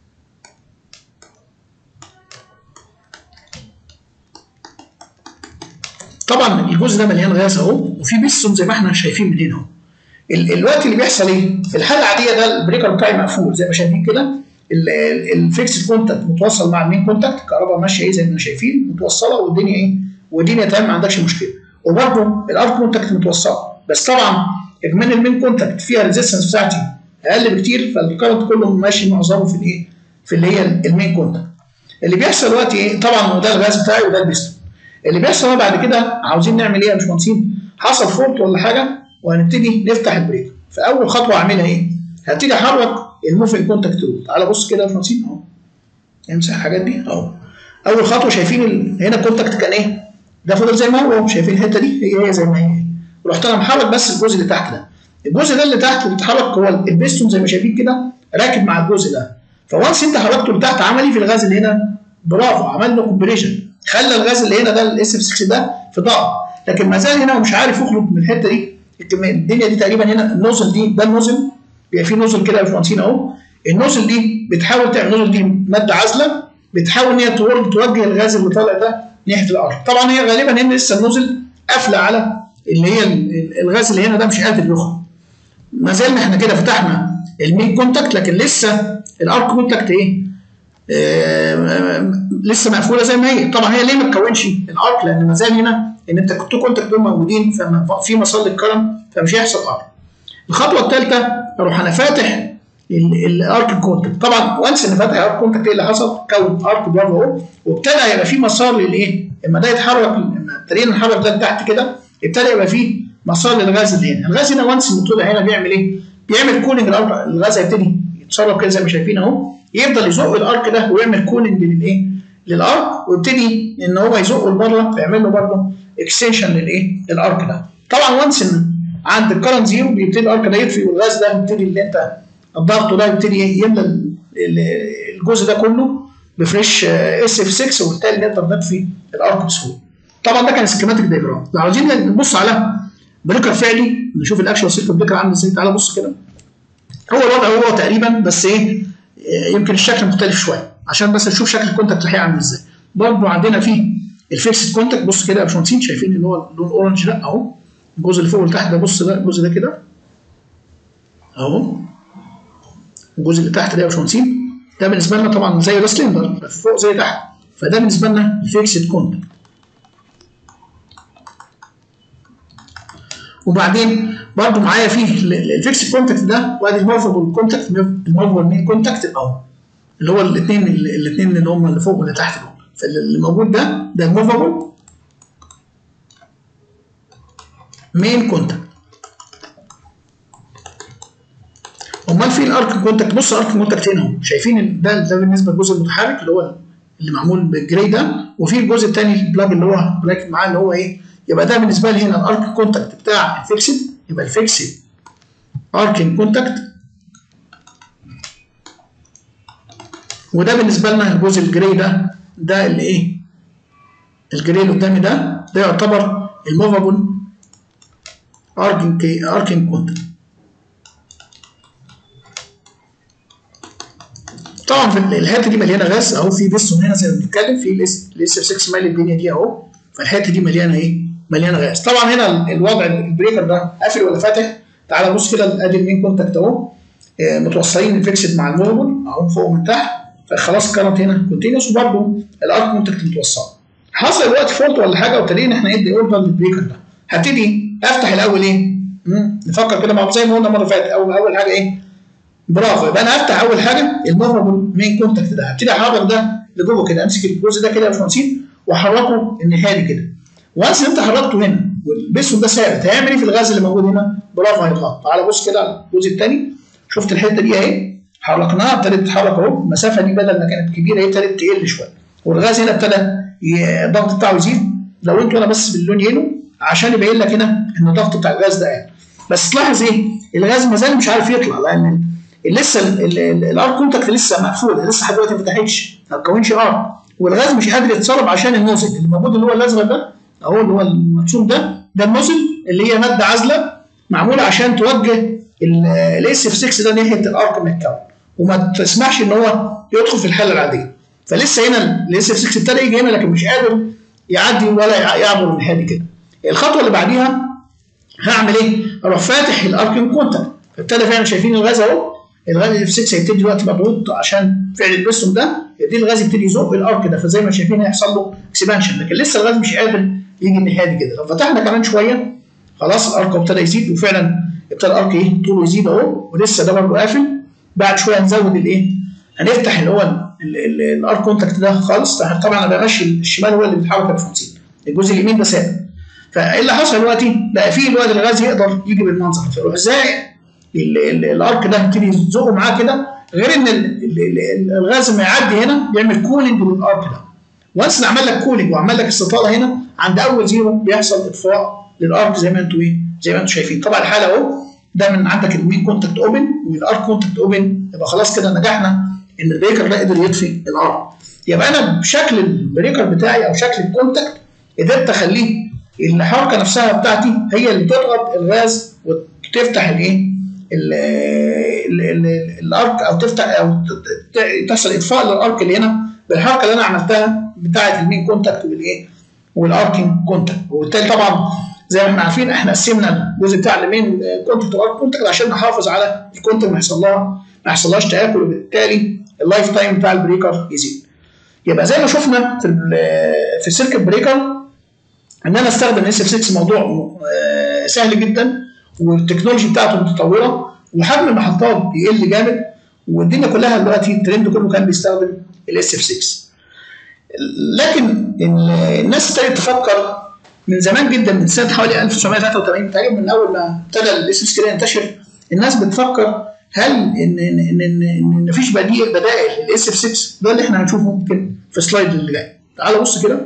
طبعا الجزء ده مليان غاز اهو وفي بيستون زي ما احنا شايفين من هنا اهو الوقت اللي بيحصل ايه؟ في الحاله العاديه ده البريكر بتاعي مقفول زي ما شايفين كده الفيكسد كونتاكت متوصل مع المين كونتاكت الكهرباء ماشيه ايه زي ما شايفين متوصله والدنيا ايه؟ والدنيا تمام ما عندكش مشكله وبرده الارك كونتاكت متوصله بس طبعا اجمالي المين كونتاكت فيها الريزستنس بتاعتي اقل بكتير فالكرنت كله ماشي معظمه في الايه؟ في اللي هي المين كونتاكت اللي بيحصل دلوقتي ايه؟ طبعا ده الغاز بتاعي وده البيستون اللي بيحصل بعد كده عاوزين نعمل ايه يا باشمهندسين؟ حصل فولت ولا حاجه وهنبتدي نفتح البريك فاول خطوه اعملها ايه؟ هبتدي احرك الموفين كونتاكت رول تعالى بص كده يا باشمهندسين اهو امسح الحاجات دي اهو اول خطوه شايفين ال... هنا الكونتاكت كان ايه؟ ده فضل زي ما هو شايفين الحته دي هي هي زي ما هي رحت انا محرك بس الجزء اللي تحت ده الجزء ده اللي تحت اللي اتحرك هو البيستون زي ما شايفين كده راكب مع الجزء ده فوانس انت حركته لتحت عمل في الغاز اللي هنا برافو عمل له كومبريشن خلى الغاز اللي هنا ده الاس اف 6 ده في ضغط لكن ما زال هنا ومش عارف يخرج من الحته دي الدنيا دي تقريبا هنا النوزل دي ده النوزل بيبقى فيه نوزل كده يا باشمهندسين اهو النوزل دي بتحاول تعمل النوزل دي ماده عازله بتحاول ان هي توجه الغاز اللي طالع ده ناحيه الارض طبعا هي غالبا هنا لسه النوزل قافله على اللي هي الغاز اللي هنا ده مش قادر يخرج ما زلنا احنا كده فتحنا المين كونتاكت لكن لسه الارك كونتاكت ايه آه لسه مقفوله زي ما هي طبعا هي ليه ما تكونش الارك لان ما زال هنا ان انت كنت كونتاكت دول موجودين ففي مسار للكرم فمش هيحصل ارك الخطوه الثالثه اروح انا فاتح الارك كونتاكت طبعا وانس ان فاتح الارك كونتاكت ايه اللي حصل؟ كون ارك برافو اهو وابتدى يبقى في مسار للايه؟ لما ده يتحرك لما ابتدينا نحرك ده لتحت كده ابتدى يبقى في مسار للغاز اللي هنا، الغاز هنا وانس ان طلع هنا بيعمل ايه؟ بيعمل كولينج الغاز هيبتدي يتسرب كده زي ما شايفين اهو يفضل يزق الارك ده ويعمل كولينج للايه؟ للارك ويبتدي ان هو يزقه لبره فيعمل له برضه اكستنشن للايه؟ للارك ده. طبعا وانس ان عند الكرنت زيرو بيبتدي الارك ده يطفي والغاز ده بيبتدي اللي انت الضغط ده يبتدي يملى الجزء ده كله بفريش اس اف 6 وبالتالي نقدر نطفي الارك بسهوله. طبعا ده كان سكيماتيك دايجرام لو عاوزين نبص على بريكر فعلي نشوف الاكشوال سيركت بريكر عامل ازاي تعالى بص كده هو الوضع هو تقريبا بس ايه يمكن الشكل مختلف شويه عشان بس نشوف شكل الكونتاكت الحقيقي عامل ازاي برضه عندنا فيه الفيكسد كونتاكت بص كده يا باشمهندسين شايفين اللي هو اللون اورنج ده اهو الجزء اللي فوق والتحت ده بص ده الجزء ده كده اهو الجزء اللي تحت ده يا باشمهندسين ده بالنسبه لنا طبعا زي ده سلندر فوق زي تحت فده بالنسبه لنا الفيكسد كونتاكت وبعدين برضو معايا فيه الفيكس كونتاكت ده وادي الموفبل كونتاكت الموفبل مين كونتاكت اهو اللي هو الاثنين الاثنين اللي هم اللي فوق واللي تحت دول فاللي موجود ده ده الموفبل مين كونتاكت امال في الارك كونتاكت بص الارك كونتاكت هنا اهو شايفين ده ده بالنسبه للجزء المتحرك اللي هو اللي معمول بالجراي ده وفي الجزء الثاني البلاج اللي هو راكب معاه اللي هو ايه يبقى ده بالنسبه لي هنا الارك كونتاكت بتاع الفيكسد يبقى الفيكسد اركينج كونتاكت وده بالنسبه لنا الجزء الجراي ده ده اللي ايه الجراي اللي قدامي ده ده يعتبر الموفابل اركينج اركينج كونتاكت طبعا في الحته دي مليانه غاز اهو في بيستون هنا زي ما بنتكلم في الاس اف 6 مالي الدنيا دي اهو فالحته دي مليانه ايه؟ مليان غاز طبعا هنا الوضع البريكر ده قافل ولا فاتح تعالى بص كده ادي المين كونتاكت اهو متوصلين الفيكسد مع الموبل اهو فوق من تحت فخلاص كانت هنا كونتينوس وبرده الارك كونتاكت متوصل حصل دلوقتي فولت ولا حاجه وابتدينا ان احنا ندي اوردر للبريكر ده هبتدي افتح الاول ايه؟ مم. نفكر كده مع زي ما قلنا المره اللي فاتت اول اول حاجه ايه؟ برافو يبقى انا افتح اول حاجه الموفابل مين كونتاكت ده هبتدي احرك ده لجوه كده امسك الجزء ده كده يا باشمهندسين واحركه النهائي كده وانس انت حركته هنا والبسهم ده ثابت هيعمل ايه في الغاز اللي موجود هنا؟ برافو هيضغط تعالى بص كده على الجزء الثاني شفت الحته دي اهي حركناها ابتدت تتحرك اهو المسافه دي بدل ما كانت كبيره هي ابتدت تقل شويه والغاز هنا ابتدى الضغط بتاعه يزيد لو انتوا انا بس باللون يلو عشان يبين لك هنا ان الضغط بتاع الغاز ده قل بس تلاحظ ايه الغاز ما زال مش عارف يطلع لان لسه الار كونتاكت لسه مقفوله لسه لحد دلوقتي ما فتحتش ما تكونش ار والغاز مش قادر يتصرف عشان النوزل اللي موجود اللي هو الازرق ده اهو اللي هو المرسوم ده ده النوزل اللي هي ماده عازله معموله عشان توجه الاس اف 6 ده ناحيه الارك من الكون وما تسمحش ان هو يدخل في الحاله العاديه فلسه هنا الاس اف 6 ابتدى يجي هنا لكن مش قادر يعدي ولا يعبر الناحيه دي كده الخطوه اللي بعديها هعمل ايه؟ اروح فاتح الاركن كونتاكت فابتدى فعلا شايفين الغاز اهو الغاز اف 6 هيبتدي دلوقتي مضغوط عشان فعل البريستون ده يبتدي الغاز يبتدي يزق الارك ده فزي ما شايفين هيحصل له اكسبانشن لكن لسه الغاز مش قادر يجي الناحيه دي كده لو فتحنا كمان شويه خلاص الارك ابتدى يزيد وفعلا ابتدى الارك ايه طوله يزيد اهو ولسه ده برضه قافل بعد شويه هنزود الايه هنفتح اللي هو الارك كونتاكت ده خالص طبعا انا بمشي الشمال هو اللي بيتحرك ب 50 الجزء اليمين ده ثابت فايه اللي حصل دلوقتي بقى فيه دلوقتي الغاز يقدر يجي بالمنظر فيروح ازاي الارك ده يبتدي يزقه معاه كده غير ان الغاز لما يعدي هنا بيعمل كولينج للارك ده وانس عمل لك كولينج وعمل لك استطاله هنا عند اول زيرو بيحصل اطفاء للارك زي ما انتوا ايه زي ما انتوا شايفين طبعا الحاله اهو ده من عندك المين كونتاكت اوبن والارك كونتاكت اوبن يبقى خلاص كده نجحنا ان البريكر ده قدر يطفي الارك يبقى انا بشكل البريكر بتاعي او شكل الكونتاكت قدرت اخليه الحركه نفسها بتاعتي هي اللي بتضغط الغاز وتفتح الايه الارك او تفتح او تحصل اطفاء للارك اللي هنا بالحركه اللي انا عملتها بتاعه المين كونتاكت والايه والاركينج كونتاكت وبالتالي طبعا زي ما احنا عارفين احنا قسمنا الجزء بتاع المين كونتاكت والارك كونتاكت عشان نحافظ على الكونتاكت ما يحصلها ما يحصلهاش تاكل وبالتالي اللايف تايم بتاع البريكر يزيد يبقى زي ما شفنا في في السيركت بريكر ان انا استخدم اس اف 6 موضوع سهل جدا والتكنولوجي بتاعته متطوره وحجم المحطات بيقل جامد والدنيا كلها دلوقتي الترند كله كان بيستخدم الاس اف 6 لكن الناس ابتدت تفكر من زمان جدا من سنه حوالي 1983 تقريبا من اول ما ابتدى الاس اف 6 ينتشر الناس بتفكر هل ان ان ان ان, إن مفيش بديل بدائل للاس اف 6 ده اللي احنا هنشوفه ممكن في السلايد اللي جاي تعال بص كده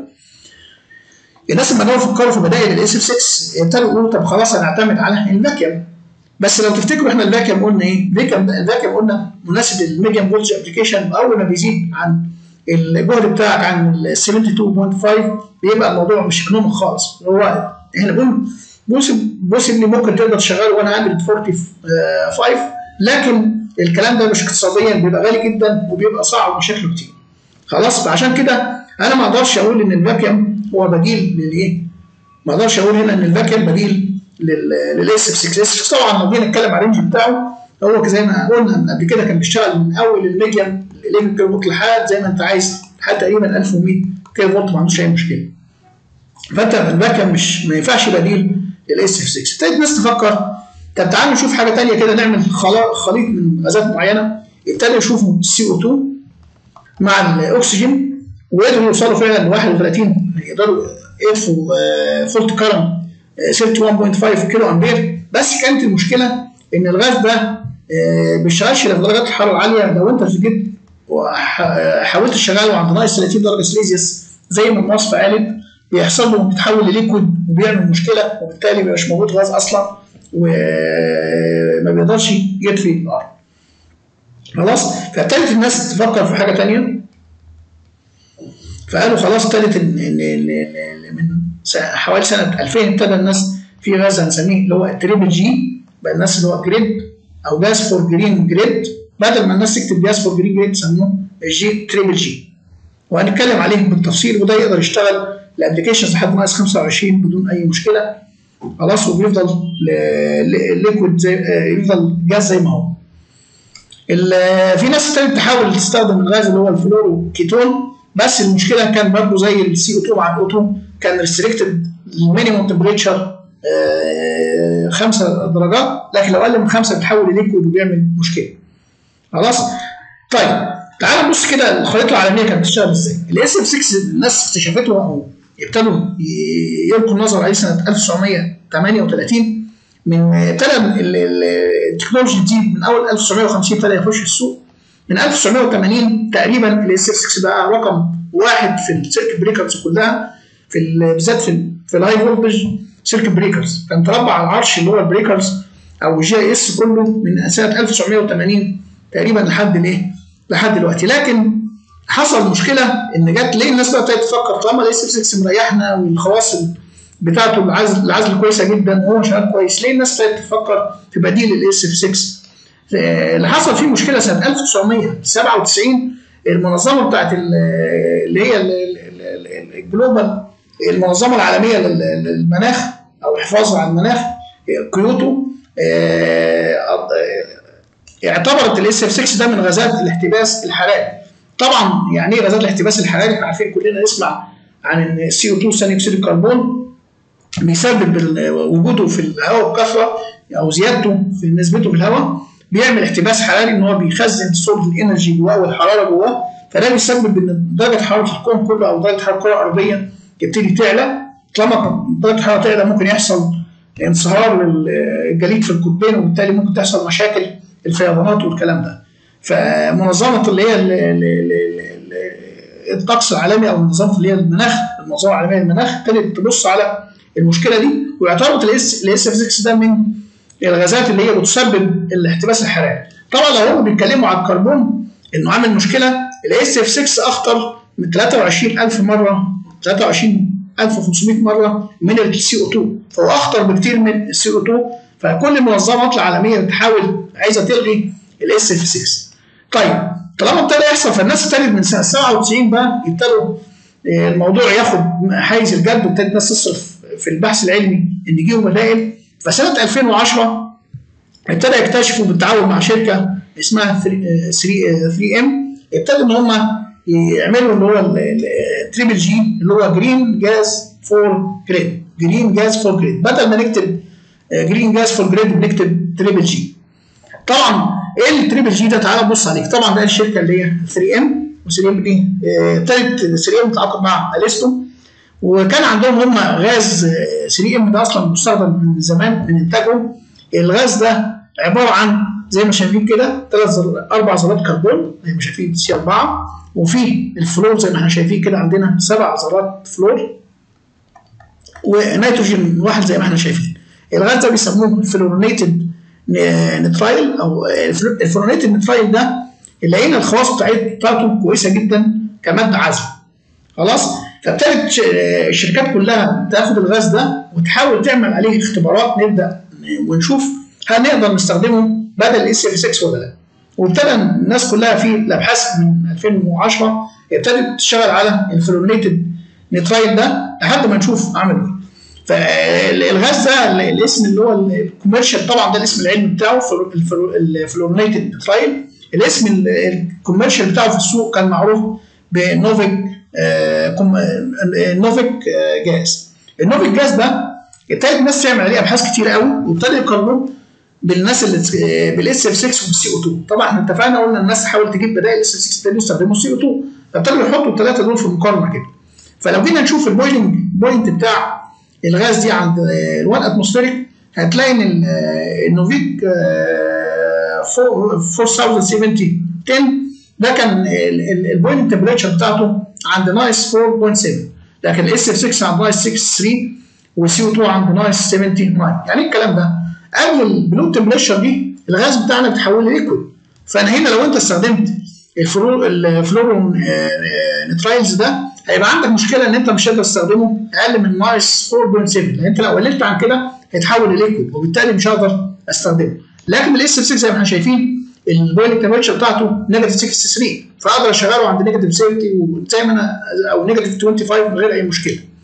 الناس لما بداوا يفكروا في بدائل الاس اف 6 ابتدوا يقولوا طب خلاص هنعتمد على الفاكيوم بس لو تفتكروا احنا الفاكيوم قلنا ايه؟ الفاكيوم قلنا مناسب للميديم فولتج ابلكيشن اول ما بيزيد عن الجهد بتاعك عن ال 72.5 بيبقى الموضوع مش ايكونوميك خالص هو احنا بنقول بوسبلي ممكن تقدر تشغله 145 لكن الكلام ده مش اقتصاديا بيبقى غالي جدا وبيبقى صعب بشكل كتير خلاص فعشان كده انا ما اقدرش اقول ان الفاكيوم هو بديل للايه؟ ما اقدرش اقول هنا ان الفاكيوم بديل للاس اف 6 اس طبعا لما جينا نتكلم على الرينج بتاعه هو زي ما قلنا قبل كده كان بيشتغل من اول الميديم ال 11 كيلو فولت لحد زي ما انت عايز لحد تقريبا 1100 كيلو فولت ما عندوش اي مشكله. فانت الفاكيوم مش ما ينفعش بديل للاس اف 6 ابتدت الناس تفكر طب تعالوا نشوف حاجه ثانيه كده نعمل خليط من غازات معينه ابتدوا يشوفوا السي او 2 مع الاكسجين وقدروا يوصلوا فعلا ل 31 يقدروا يدفوا فولت كارم 31.5 كيلو امبير بس كانت المشكله ان الغاز ده ما بيشتغلش في درجات الحراره العاليه لو انت جيت حاولت تشغله عند ناقص 30 درجه سليزيوس زي ما المواصفه قالت بيحصل له بيتحول لليكويد وبيعمل مشكله وبالتالي مش موجود غاز اصلا وما بيقدرش يطفي النار خلاص فابتدت الناس تفكر في حاجه ثانيه فقالوا خلاص ابتدت ان ان من حوالي سنه 2000 ابتدى الناس في غاز هنسميه اللي هو التريبل جي بقى الناس اللي هو جريد او جاز فور جرين جريد بدل ما الناس تكتب جاز فور جرين جريد سموه الجي تريبل جي وهنتكلم عليه بالتفصيل وده يقدر يشتغل الابلكيشنز لحد ناقص 25 بدون اي مشكله خلاص وبيفضل ليكويد زي آه، يفضل جاز زي ما هو ال- في ناس تانية تحاول تستخدم الغاز اللي هو الفلورو كيتون بس المشكله كان برضه زي السي او 2 مع الاو 2 كان ريستريكتد المينيموم تمبريتشر 5 درجات لكن لو اقل من 5 بيتحول لليكويد وبيعمل مشكله خلاص طيب تعال نبص كده الخريطه العالميه كانت بتشتغل ازاي الاس اف 6 الناس اكتشفته او ابتدوا ي- يلقوا النظر عليه سنه 1938 من ابتدى ال- ال- التكنولوجي دي من اول 1950 ابتدى يخش السوق من 1980 تقريبا الاس اف 6 بقى رقم واحد في السيركت بريكرز كلها في ال- بالذات في ال- في الهاي فولتج سيركت بريكرز كان تربع على العرش اللي هو البريكرز او الجي اس كله من سنه 1980 تقريبا لحد الايه؟ لحد دلوقتي لكن حصل مشكله ان جت ليه الناس بقى ابتدت تفكر طالما الاس اف 6 مريحنا والخواص بتاعته العزل العزل كويسه جدا وهو شغال كويس ليه الناس ابتدت تفكر في بديل الاس اف 6 آه، اللي حصل فيه مشكله سنه 1997 المنظمه بتاعت ال- اللي هي ال- ال- ال- الجلوبال المنظمه العالميه لل- للمناخ او الحفاظ على المناخ آه، كيوتو آه، آه، اعتبرت الاس اف 6 ده من غازات الاحتباس الحراري طبعا يعني ايه غازات الاحتباس الحراري احنا عارفين كلنا نسمع عن ان السي او 2 ثاني اكسيد الكربون بيسبب ال- وجوده في الهواء بكثره او زيادته في نسبته في الهواء بيعمل احتباس حراري ان هو بيخزن سورس الانرجي جواه والحراره جواه فده بيسبب ان درجه حراره الكون كله او درجه حراره الكره الارضيه تبتدي تعلى طالما درجه الحراره تعلى ممكن يحصل انصهار الجليد في القطبين وبالتالي ممكن تحصل مشاكل الفيضانات والكلام ده فمنظمه اللي هي ال- ال- ال- ال- الطقس العالمي او منظمه اللي هي المناخ المنظمه العالميه للمناخ ابتدت تبص على المشكله دي واعتبرت الاس الاس اف 6 ده من الغازات اللي هي بتسبب الاحتباس الحراري طبعا لو هم بيتكلموا على الكربون انه عامل مشكله الاس اف 6 اخطر من 23000 مره 23500 مره من السي او 2 فهو اخطر بكتير من السي او 2 فكل المنظمات العالميه بتحاول عايزه تلغي الاس اف 6 طيب طالما ابتدى يحصل فالناس ابتدت من سنه 97 بقى يبتدوا آه، الموضوع ياخد حيز الجد وابتدت الناس تصرف في البحث العلمي ان يجيبوا بدائل فسنه 2010 ابتدى يكتشفوا بالتعاون مع شركه اسمها 3 ام ابتدوا ان هم يعملوا اللي هو التريبل جي اللي هو جرين جاز فور جريد جرين جاز فور جريد بدل ما نكتب جرين جاز فور جريد بنكتب تريبل جي طبعا ايه التريبل جي ده تعالى نبص عليه طبعا ده الشركه اللي هي 3 ام و3 ام دي آه، ابتدت 3 ام تتعاقد مع اليستو وكان عندهم هم غاز 3 ام ده اصلا مستخدم من زمان من انتاجهم الغاز ده عباره عن زي ما شايفين كده ثلاث زر... اربع ذرات كربون زي ما شايفين سي 4 وفي الفلور زي ما احنا شايفين كده عندنا سبع ذرات فلور ونيتروجين واحد زي ما احنا شايفين الغاز ده بيسموه الفلورونيتد نترايل او الفلورونيتد نترايل ده اللي لقينا الخواص بتاعت- بتاعته كويسه جدا كماده عازله خلاص فابتدت ش- الشركات كلها تاخد الغاز ده وتحاول تعمل عليه اختبارات نبدا ونشوف هل نقدر نستخدمه بدل الاس اف 6 ولا لا وابتدى الناس كلها في الابحاث من 2010 ابتدت تشتغل على الفلورونيتد نترايل ده لحد ما نشوف عمل ايه فالغاز ده ال- الاسم اللي هو الكوميرشال طبعا ده الاسم العلمي بتاعه الفلورونيتد نترايل الاسم ال- الكوميرشال بتاعه في السوق كان معروف بنوفيك آه، كوم- آه، نوفيك آه، جاز النوفيك جاز ده ابتدت الناس تعمل عليه ابحاث كتير قوي وابتدوا يقارنوه بالناس اللي بالاس اف 6 والسي او 2 طبعا احنا اتفقنا قلنا الناس تحاول تجيب بدائل الاس اف 6 ابتدوا يستخدموا السي او 2 فابتدوا يحطوا الثلاثه دول في مقارنه كده فلو جينا نشوف البويلنج بوينت بتاع الغاز دي عند ال 1 اتموسفيريك هتلاقي ان ال- النوفيك آه، 4070 10 ده كان البويلنج تمبريتشر بتاعته عند نايس 4.7 لكن الاس اف 6 عند نايس 63 والسي او 2 عند نايس 79 يعني ايه الكلام ده؟ قبل البلو تمبريتشر دي الغاز بتاعنا بيتحول لليكويد فانا هنا لو انت استخدمت الفلور الفلورون نترايلز ده هيبقى عندك مشكله ان انت مش هتقدر تستخدمه اقل من نايس 4.7 لان انت لو قللت عن كده هيتحول لليكويد وبالتالي مش هقدر استخدمه لكن بالاس اف 6 زي ما احنا شايفين البويلنج تمبريتشر بتاعته نيجاتيف 63 فاقدر اشغله عند نيجاتيف 30 وزي ما انا او نيجاتيف 25 من غير اي مشكله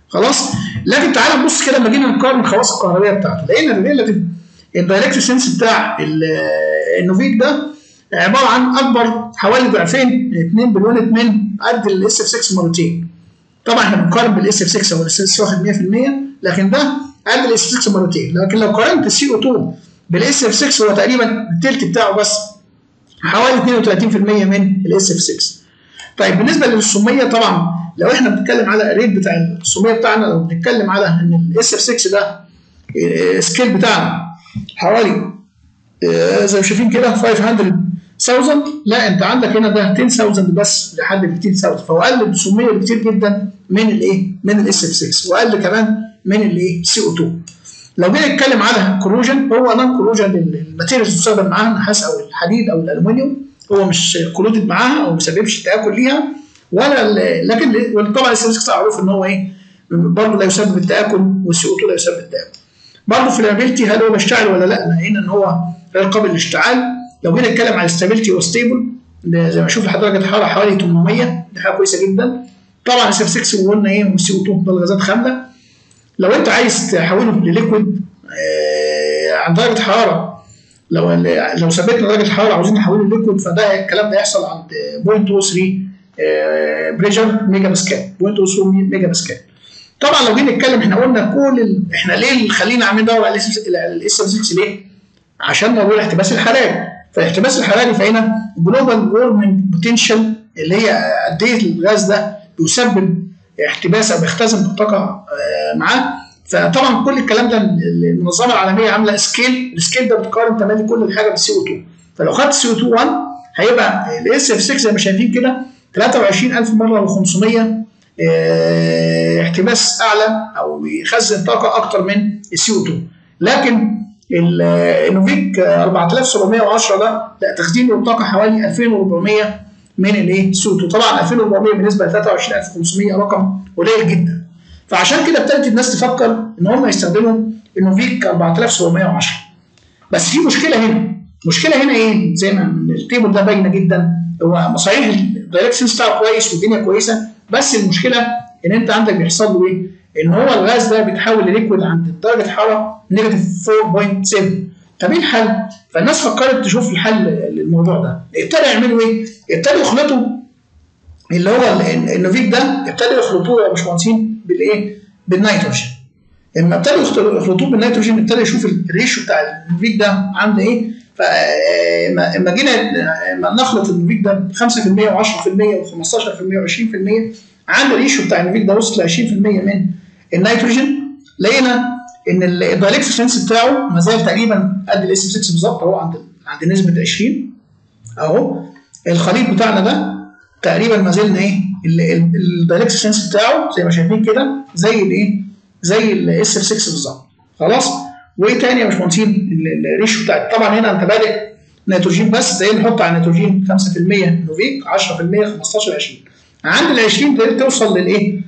خلاص لكن تعالى نبص كده لما جينا نقارن الخواص الكهربائيه بتاعته لقينا الريلاتيف الدايركت سنس بتاع النوفيك ده عباره عن اكبر حوالي ضعفين 2 بالونت من قد الاس اف 6 مرتين طبعا احنا بنقارن بالاس اف 6 هو الاس اف 6 واخد 100% لكن ده قد الاس اف 6 مرتين لكن لو قارنت السي او 2 بالاس اف 6 هو تقريبا التلت بتاعه بس حوالي 32% من الاس اف 6 طيب بالنسبه للسميه طبعا لو احنا بنتكلم على الريت بتاع السميه بتاعنا لو بنتكلم على ان الاس اف 6 ده سكيل بتاعنا حوالي زي ما شايفين كده 500000 لا انت عندك هنا ده 10000 بس لحد 200000 فهو اقل بسميه بكتير جدا من الايه؟ من الاس اف 6 واقل كمان من الايه؟ سي او 2 لو جينا نتكلم على كروجن هو نون كروجن الماتيريالز بتستخدم معاها النحاس او الحديد او الالومنيوم هو مش كلودد معاها او ما بيسببش تاكل ليها ولا لكن طبعا الاس 6 معروف ان هو ايه برضه لا يسبب التاكل والسي او 2 لا يسبب التاكل برضه فلابيلتي هل هو بيشتعل ولا لا؟ لقينا ان هو غير قابل للاشتعال لو جينا نتكلم على الاستابيلتي وستيبل زي ما اشوف لحد درجه الحراره حوالي 800 دي حاجه كويسه جدا طبعا اس اف 6 وقلنا ايه والسي او 2 ده الغازات خامله لو انت عايز تحوله لليكويد آه عند درجه حراره لو لو ثبتنا درجه الحراره عاوزين نحوله لليكويد فده الكلام ده يحصل عند 0.23 آه بريشر ميجا باسكال 0.23 ميجا باسكال طبعا لو جينا نتكلم احنا قلنا كل ال... احنا ليه خلينا عاملين ندور على الاس ام 6 ليه؟ عشان موضوع الاحتباس الحراري فالاحتباس الحراري فهنا جلوبال وورمنج بوتنشال اللي هي قد ايه الغاز ده بيسبب احتباس او بيختزن بالطاقه معاه فطبعا كل الكلام ده المنظمه العالميه عامله سكيل السكيل ده بتقارن تملي كل الحاجه بالسي او 2 فلو خدت سي او 2 1 هيبقى الاس اف 6 زي ما شايفين كده 23000 مره و500 اه احتباس اعلى او بيخزن طاقه اكتر من السي او 2 لكن النوفيك 4710 ده لا تخزينه الطاقه حوالي 2400 من الايه سي او 2 طبعا 2400 بالنسبه ل 23500 رقم قليل جدا فعشان كده ابتدت الناس تفكر ان هم يستخدموا النوفيك 4710 بس في مشكله هنا المشكله هنا ايه زي ما التيبل ده باينه جدا هو صحيح الدايركت سنس بتاعه كويس والدنيا كويسه بس المشكله ان انت عندك بيحصل له ايه؟ ان هو الغاز ده بيتحول لليكويد عند درجه حراره نيجاتيف 4.7 طب ايه الحل؟ فالناس فكرت تشوف الحل للموضوع ده ابتدوا يعملوا ايه؟ ابتدوا يخلطوا اللي هو النوفيك ده ابتدوا يخلطوه يا باشمهندسين بالايه؟ بالنيتروجين لما ابتدوا يخلطوه بالنيتروجين ابتدى يشوف الريشيو بتاع النوفيك ده عامل ايه؟ فلما جينا نخلط النوفيك ده 5% و10% و15% و20% عند الريشيو بتاع النوفيك ده وصل ل 20% من النيتروجين لقينا ان الدايلكت سنس بتاعه ما زال تقريبا قد الاس 6 بالظبط اهو عند عند نسبه 20 اهو الخليط بتاعنا ده تقريبا ما زلنا ايه الدايلكت سنس بتاعه زي ما شايفين كده زي الايه زي الاس 6 بالظبط خلاص وايه تاني يا باشمهندسين الريشيو بتاع طبعا هنا انت بادئ نيتروجين بس زي نحط على النيتروجين 5% نوفيك 10% 15 20 عند ال 20 توصل للايه؟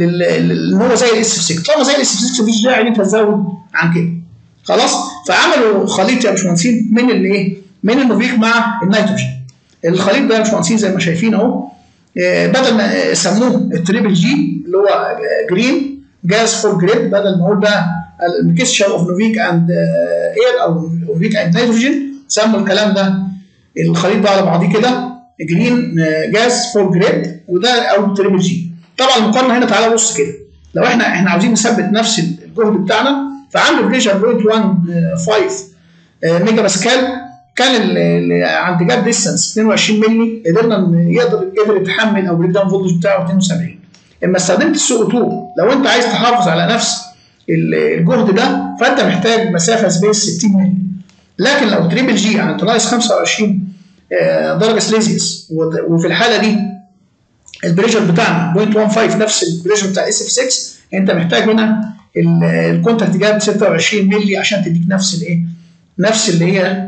ان هو زي الاس اف 6 طالما زي الاس اف 6 مفيش داعي ان انت تزود عن كده خلاص فعملوا خليط يا باشمهندسين من الايه؟ من النوفيك مع النيتروجين الخليط ده يا باشمهندسين زي ما شايفين اهو بدل ما سموه التريبل جي اللي هو جرين جاز فور جريد بدل ما هو بقى الميكستشر اوف نوفيك اند اير او نوفيك اند نيتروجين سموا الكلام ده الخليط ده على بعضيه كده جرين جاز فور جريد وده او تريبل جي طبعا المقارنه هنا تعالى بص كده لو احنا احنا عاوزين نثبت نفس الجهد بتاعنا فعنده بريشر 0.15 ميجا باسكال كان عند جاب ديستنس 22 مللي قدرنا يقدر يقدر يتحمل او بريك داون فولتج بتاعه 72 اما استخدمت السي او 2 لو انت عايز تحافظ على نفس الجهد ده فانت محتاج مسافه سبيس 60 مللي لكن لو تريبل جي يعني انت ناقص 25 درجه سليزيوس وفي الحاله دي البريشر بتاعنا 0.15 نفس البريشر بتاع اس اف 6 انت محتاج هنا الكونتاكت جاب 26 مللي عشان تديك نفس الايه نفس اللي هي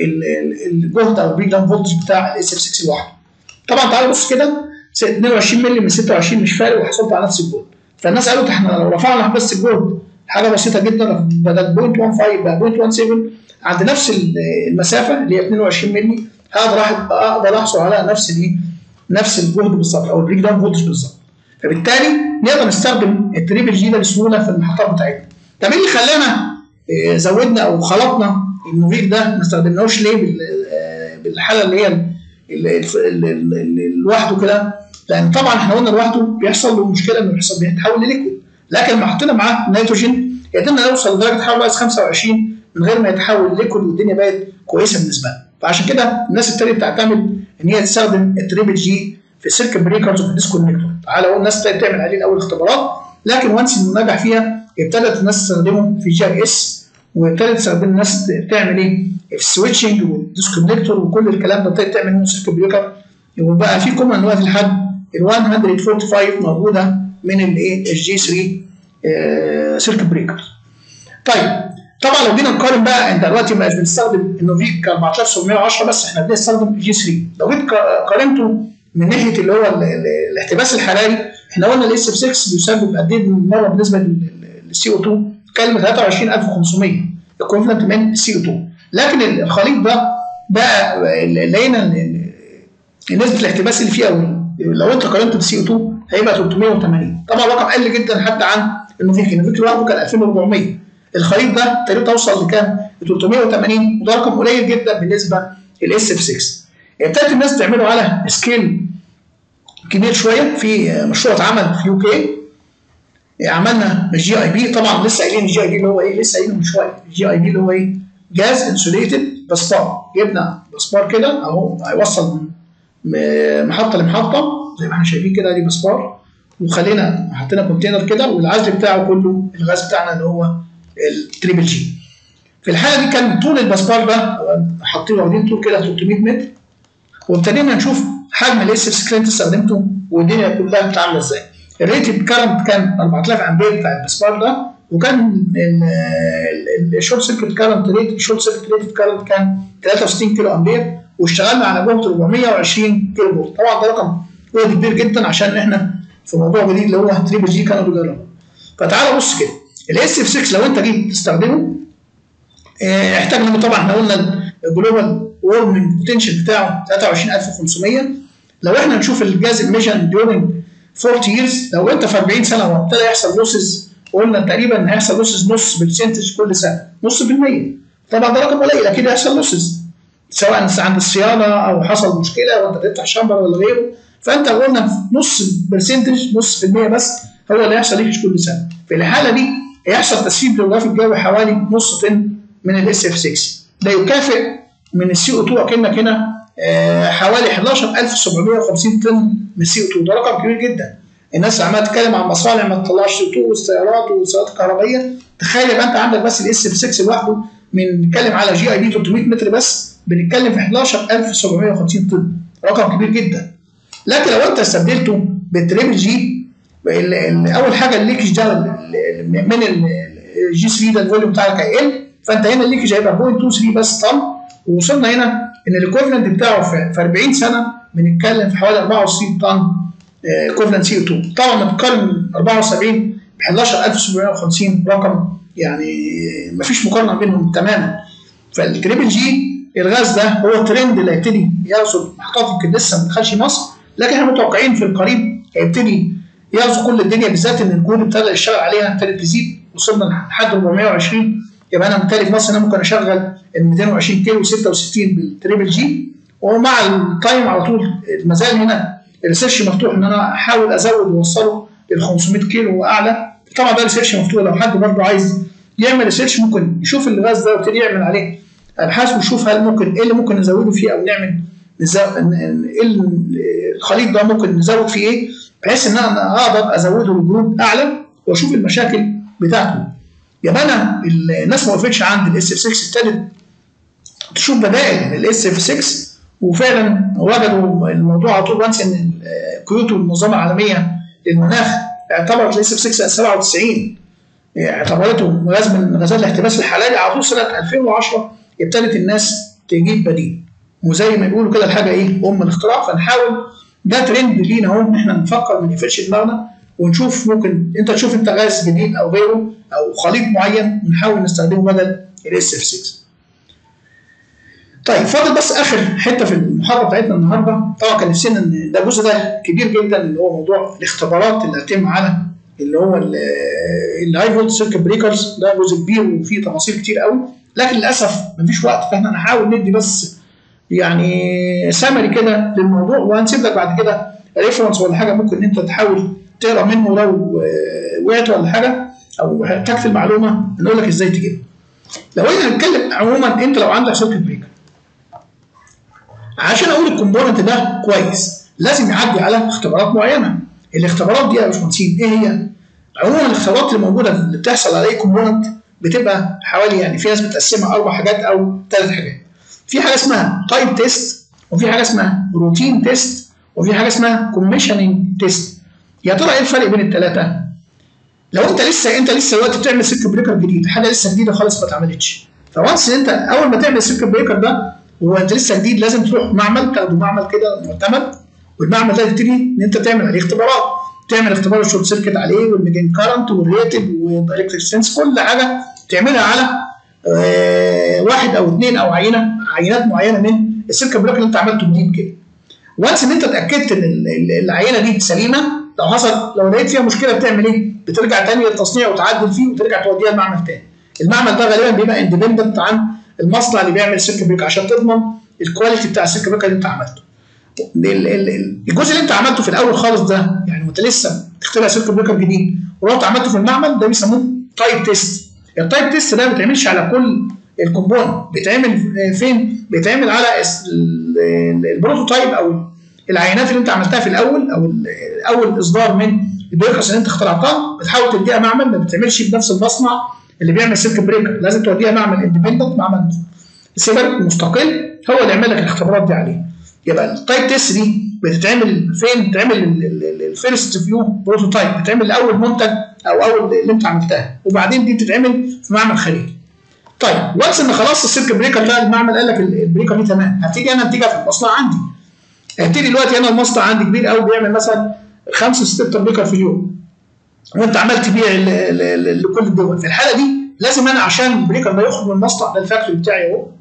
الجهد او البريك داون فولتج بتاع الاس اف 6 لوحده طبعا تعالى بص كده 22 مللي من 26 مش فارق وحصلت على نفس الجهد فالناس قالوا احنا لو رفعنا بس الجهد حاجه بسيطه جدا بدل 0.15 بقى 0.17 عند نفس المسافه اللي هي 22 مللي هقدر اقدر احصل على نفس الايه نفس الجهد بالظبط او البريك داون فولتج بالظبط فبالتالي نقدر نستخدم التريبل جي ده بسهوله في المحطات بتاعتنا طب ايه اللي خلانا آه، زودنا او خلطنا النوفيك ده ما استخدمناهوش ليه بال- آه، بالحاله اللي هي ال- ال- ال- ال- ال- لوحده كده لان طبعا احنا قلنا لوحده بيحصل له مشكله انه بيحصل بيتحول لليكويد لكن لما حطينا معاه نيتروجين قدرنا نوصل لدرجه حراره ناقص 25 من غير ما يتحول لليكويد والدنيا بقت كويسه بالنسبه لنا فعشان كده الناس ابتدت تعتمد ان هي تستخدم التريبل جي في السيركت بريكرز وفي الديسكونكتور تعالى اقول الناس ابتدت تعمل عليه الاول اختبارات لكن وانس انه نجح فيها ابتدت الناس تستخدمه في جي اي اس وابتدت تستخدم الناس تعمل ايه في السويتشنج والديسكونكتور وكل الكلام ده ابتدت تعمل منه سيركت بريكر وبقى في كومن دلوقتي لحد ال 145 موجوده من الايه الجي 3 سيركت بريكر طيب طبعا لو جينا نقارن بقى انت دلوقتي مش بنستخدم النوفيك 14710 بس احنا بنستخدم الجي 3 لو جيت قا- قارنته من ناحيه اللي هو ال- ال- الاحتباس الحراري احنا قلنا الاس اف 6 بيسبب قد ايه من مره بالنسبه للسي او 2 كلمه 23500 ايكوفلنت من السي او 2 لكن الخليط ده بقى لقينا ان نسبه الاحتباس اللي فيه قوي لو انت قارنته بالسي او 2 هيبقى 380 طبعا رقم قل جدا حتى عن النوفيك النوفيك لوحده كان 2400 الخليط ده تقريبا توصل لكام؟ ل 380 وده رقم قليل جدا بالنسبه للاس اف 6 ابتدت الناس تعمله على سكيل كبير شويه في مشروع اتعمل في يو كي عملنا الجي اي بي طبعا لسه قايلين الجي اي بي اللي هو ايه لسه قايلينه من شويه الجي اي بي اللي هو ايه جاز انسوليتد بسبار جبنا بسبار كده اهو هيوصل من محطه لمحطه زي ما احنا شايفين كده دي بسبار وخلينا حطينا كونتينر كده والعزل بتاعه كله الغاز بتاعنا اللي هو التريبل جي في الحاله دي كان طول البسبار ده حاطين واخدين طول كده 300 متر وابتدينا نشوف حجم الاس اف 6 اللي انت استخدمته والدنيا كلها كانت عامله ازاي الريتد كارنت كان 4000 امبير بتاع البسبار ده وكان الشورت سيركت كارنت ريت الشورت سيركت ريتد كارنت كان 63 كيلو امبير واشتغلنا على جهد 420 كيلو فولت طبعا ده رقم جهد كبير جدا عشان احنا في موضوع جديد اللي هو تريبل جي كانوا بيجربوا فتعالى بص كده الاس اف 6 لو انت جيت تستخدمه اه احتاج منه طبعا احنا قلنا الجلوبال وورمنج بوتنشال بتاعه 23500 لو احنا نشوف الجاز الميشن ديورنج 40 ييرز لو انت في 40 سنه وابتدى يحصل لوسز قلنا تقريبا هيحصل لوسز نص برسنتج كل سنه نص بالمية طبعا ده رقم قليل اكيد هيحصل لوسز سواء عند الصيانه او حصل مشكله وانت تفتح شامبر ولا غيره فانت قلنا نص برسنتج نص في المية بس هو اللي هيحصل ليكش كل سنه في الحاله دي هيحصل تسريب للغلاف الجوي حوالي نص طن من الاس اف 6 ده يكافئ من السي او 2 اكنك هنا آه حوالي 11750 طن من السي او 2 ده رقم كبير جدا الناس عماله تتكلم عن مصانع ما تطلعش سي او 2 والسيارات والسيارات الكهربائيه تخيل يبقى انت عندك بس الاس اف 6 لوحده من بنتكلم على جي اي بي 300 متر بس بنتكلم في 11750 طن رقم كبير جدا لكن لو انت استبدلته بالتريبل جي اول حاجه الليكج ده من الجي 3 ده الفوليوم بتاعك هيقل فانت هنا الليكج هيبقى 0.23 بس طن ووصلنا هنا ان الايكوفلنت بتاعه في 40 سنه بنتكلم في حوالي 64 طن ايكوفلنت سي او 2 طبعا بتقارن 74 ب 11750 رقم يعني مفيش مقارنه بينهم تماما فالتريبل جي الغاز ده هو الترند اللي هيبتدي يغزو محطات يمكن لسه ما دخلش مصر لكن احنا متوقعين في القريب هيبتدي يغزو كل الدنيا بالذات ان الجهود ابتدى يشتغل عليها ابتدت تزيد وصلنا لحد 420 يبقى انا بالتالي في مصر انا ممكن اشغل ال 220 كيلو 66 بالتريبل جي ومع التايم على طول ما زال هنا الريسيرش مفتوح ان انا احاول ازود واوصله ل 500 كيلو واعلى طبعا ده ريسيرش مفتوح لو حد برضه عايز يعمل ريسيرش ممكن يشوف الغاز ده ويبتدي يعمل عليه ابحاث ويشوف هل ممكن ايه اللي ممكن نزوده فيه او نعمل ايه الخليط ده ممكن نزود فيه ايه بحيث ان انا اقدر ازوده لجروب اعلى واشوف المشاكل بتاعته يبقى انا الناس ما وقفتش عند الاس اف 6 ابتدت تشوف بدائل للاس اف 6 وفعلا وجدوا الموضوع على طول وانس ان كيوتو المنظمه العالميه للمناخ اعتبرت الاس اف 6 97 اعتبرته غاز من غازات الاحتباس الحراري على طول سنه 2010 ابتدت الناس تجيب بديل وزي ما بيقولوا كده الحاجه ايه ام الاختراع فنحاول ده ترند لينا اهو ان احنا نفكر ما نقفلش دماغنا ونشوف ممكن انت تشوف انت غاز جديد او غيره او خليط معين ونحاول نستخدمه بدل الاس اف 6 طيب فاضل بس اخر حته في المحاضره بتاعتنا النهارده طبعا كان نفسنا ان ده الجزء ده كبير جدا اللي هو موضوع الاختبارات اللي هتتم على اللي هو الهاي فولت سيركت بريكرز ده جزء كبير وفيه تفاصيل كتير قوي لكن للاسف مفيش وقت فاحنا هنحاول ندي بس يعني سمري كده للموضوع وهنسيب لك بعد كده ريفرنس ولا حاجه ممكن انت تحاول تقرا منه لو وقعت ولا حاجه او احتجت المعلومه نقول لك ازاي تجيبها. لو احنا هنتكلم عموما انت لو عندك سيركت بريكر عشان اقول الكومبوننت ده كويس لازم يعدي على اختبارات معينه الاختبارات دي يا باشمهندسين ايه هي؟ عموما الاختبارات اللي موجوده اللي بتحصل على اي كومبوننت بتبقى حوالي يعني في ناس بتقسمها اربع حاجات او ثلاث حاجات. في حاجه اسمها تايب تيست وفي حاجه اسمها روتين تيست وفي حاجه اسمها كوميشننج تيست. يا ترى ايه الفرق بين الثلاثه؟ لو انت لسه انت لسه دلوقتي بتعمل سيركت بريكر جديد حاجه لسه جديده خالص ما اتعملتش فوانس انت اول ما تعمل السيركت بريكر ده وانت لسه جديد لازم تروح معمل تاخده معمل كده معتمد والمعمل ده تبتدي ان انت تعمل عليه اختبارات تعمل اختبار الشورت سيركت عليه والميجين كارنت والريتد والالكتريك سنس كل حاجه تعملها على اه واحد او اثنين او عينه عينات معينه من السيركت بريكر اللي انت عملته جديد كده وانس ان انت اتاكدت ان العينه دي سليمه لو حصل لو لقيت فيها مشكله بتعمل ايه؟ بترجع تاني للتصنيع وتعدل فيه وترجع توديها المعمل تاني. المعمل ده غالبا بيبقى اندبندنت عن المصنع اللي بيعمل سيركت بريك عشان تضمن الكواليتي بتاع السيركت بريك اللي انت عملته. الجزء اللي انت عملته في الاول خالص ده يعني وانت لسه بتخترع سيركت بريكر جديد ورحت عملته في المعمل ده بيسموه تايب تيست. التايب تيست ده ما بيتعملش على كل الكومبوننت بيتعمل فين؟ بيتعمل على البروتوتايب او العينات اللي انت عملتها في الاول او اول اصدار من البريكرز اللي انت اخترعتها بتحاول تديها معمل ما بتعملش بنفس المصنع اللي بيعمل سيركت بريكر لازم توديها معمل اندبندنت معمل سيبر مستقل هو اللي يعمل لك الاختبارات دي عليه يبقى التايب تيست دي بتتعمل فين؟ بتتعمل الفيرست فيو بروتوتايب بتتعمل اول منتج او اول اللي انت عملتها وبعدين دي بتتعمل في معمل خارجي طيب وانس ان خلاص السيركت بريكر ده المعمل قال لك البريكر دي تمام هتيجي انا انتجها في المصنع عندي هبتدي دلوقتي انا المصنع عندي كبير قوي بيعمل مثلا خمسه ستة بريكر في اليوم وانت عمال تبيع لكل الدول في الحاله دي لازم انا عشان البريكر ده يخرج من المصنع ده الفاكتوري بتاعي اهو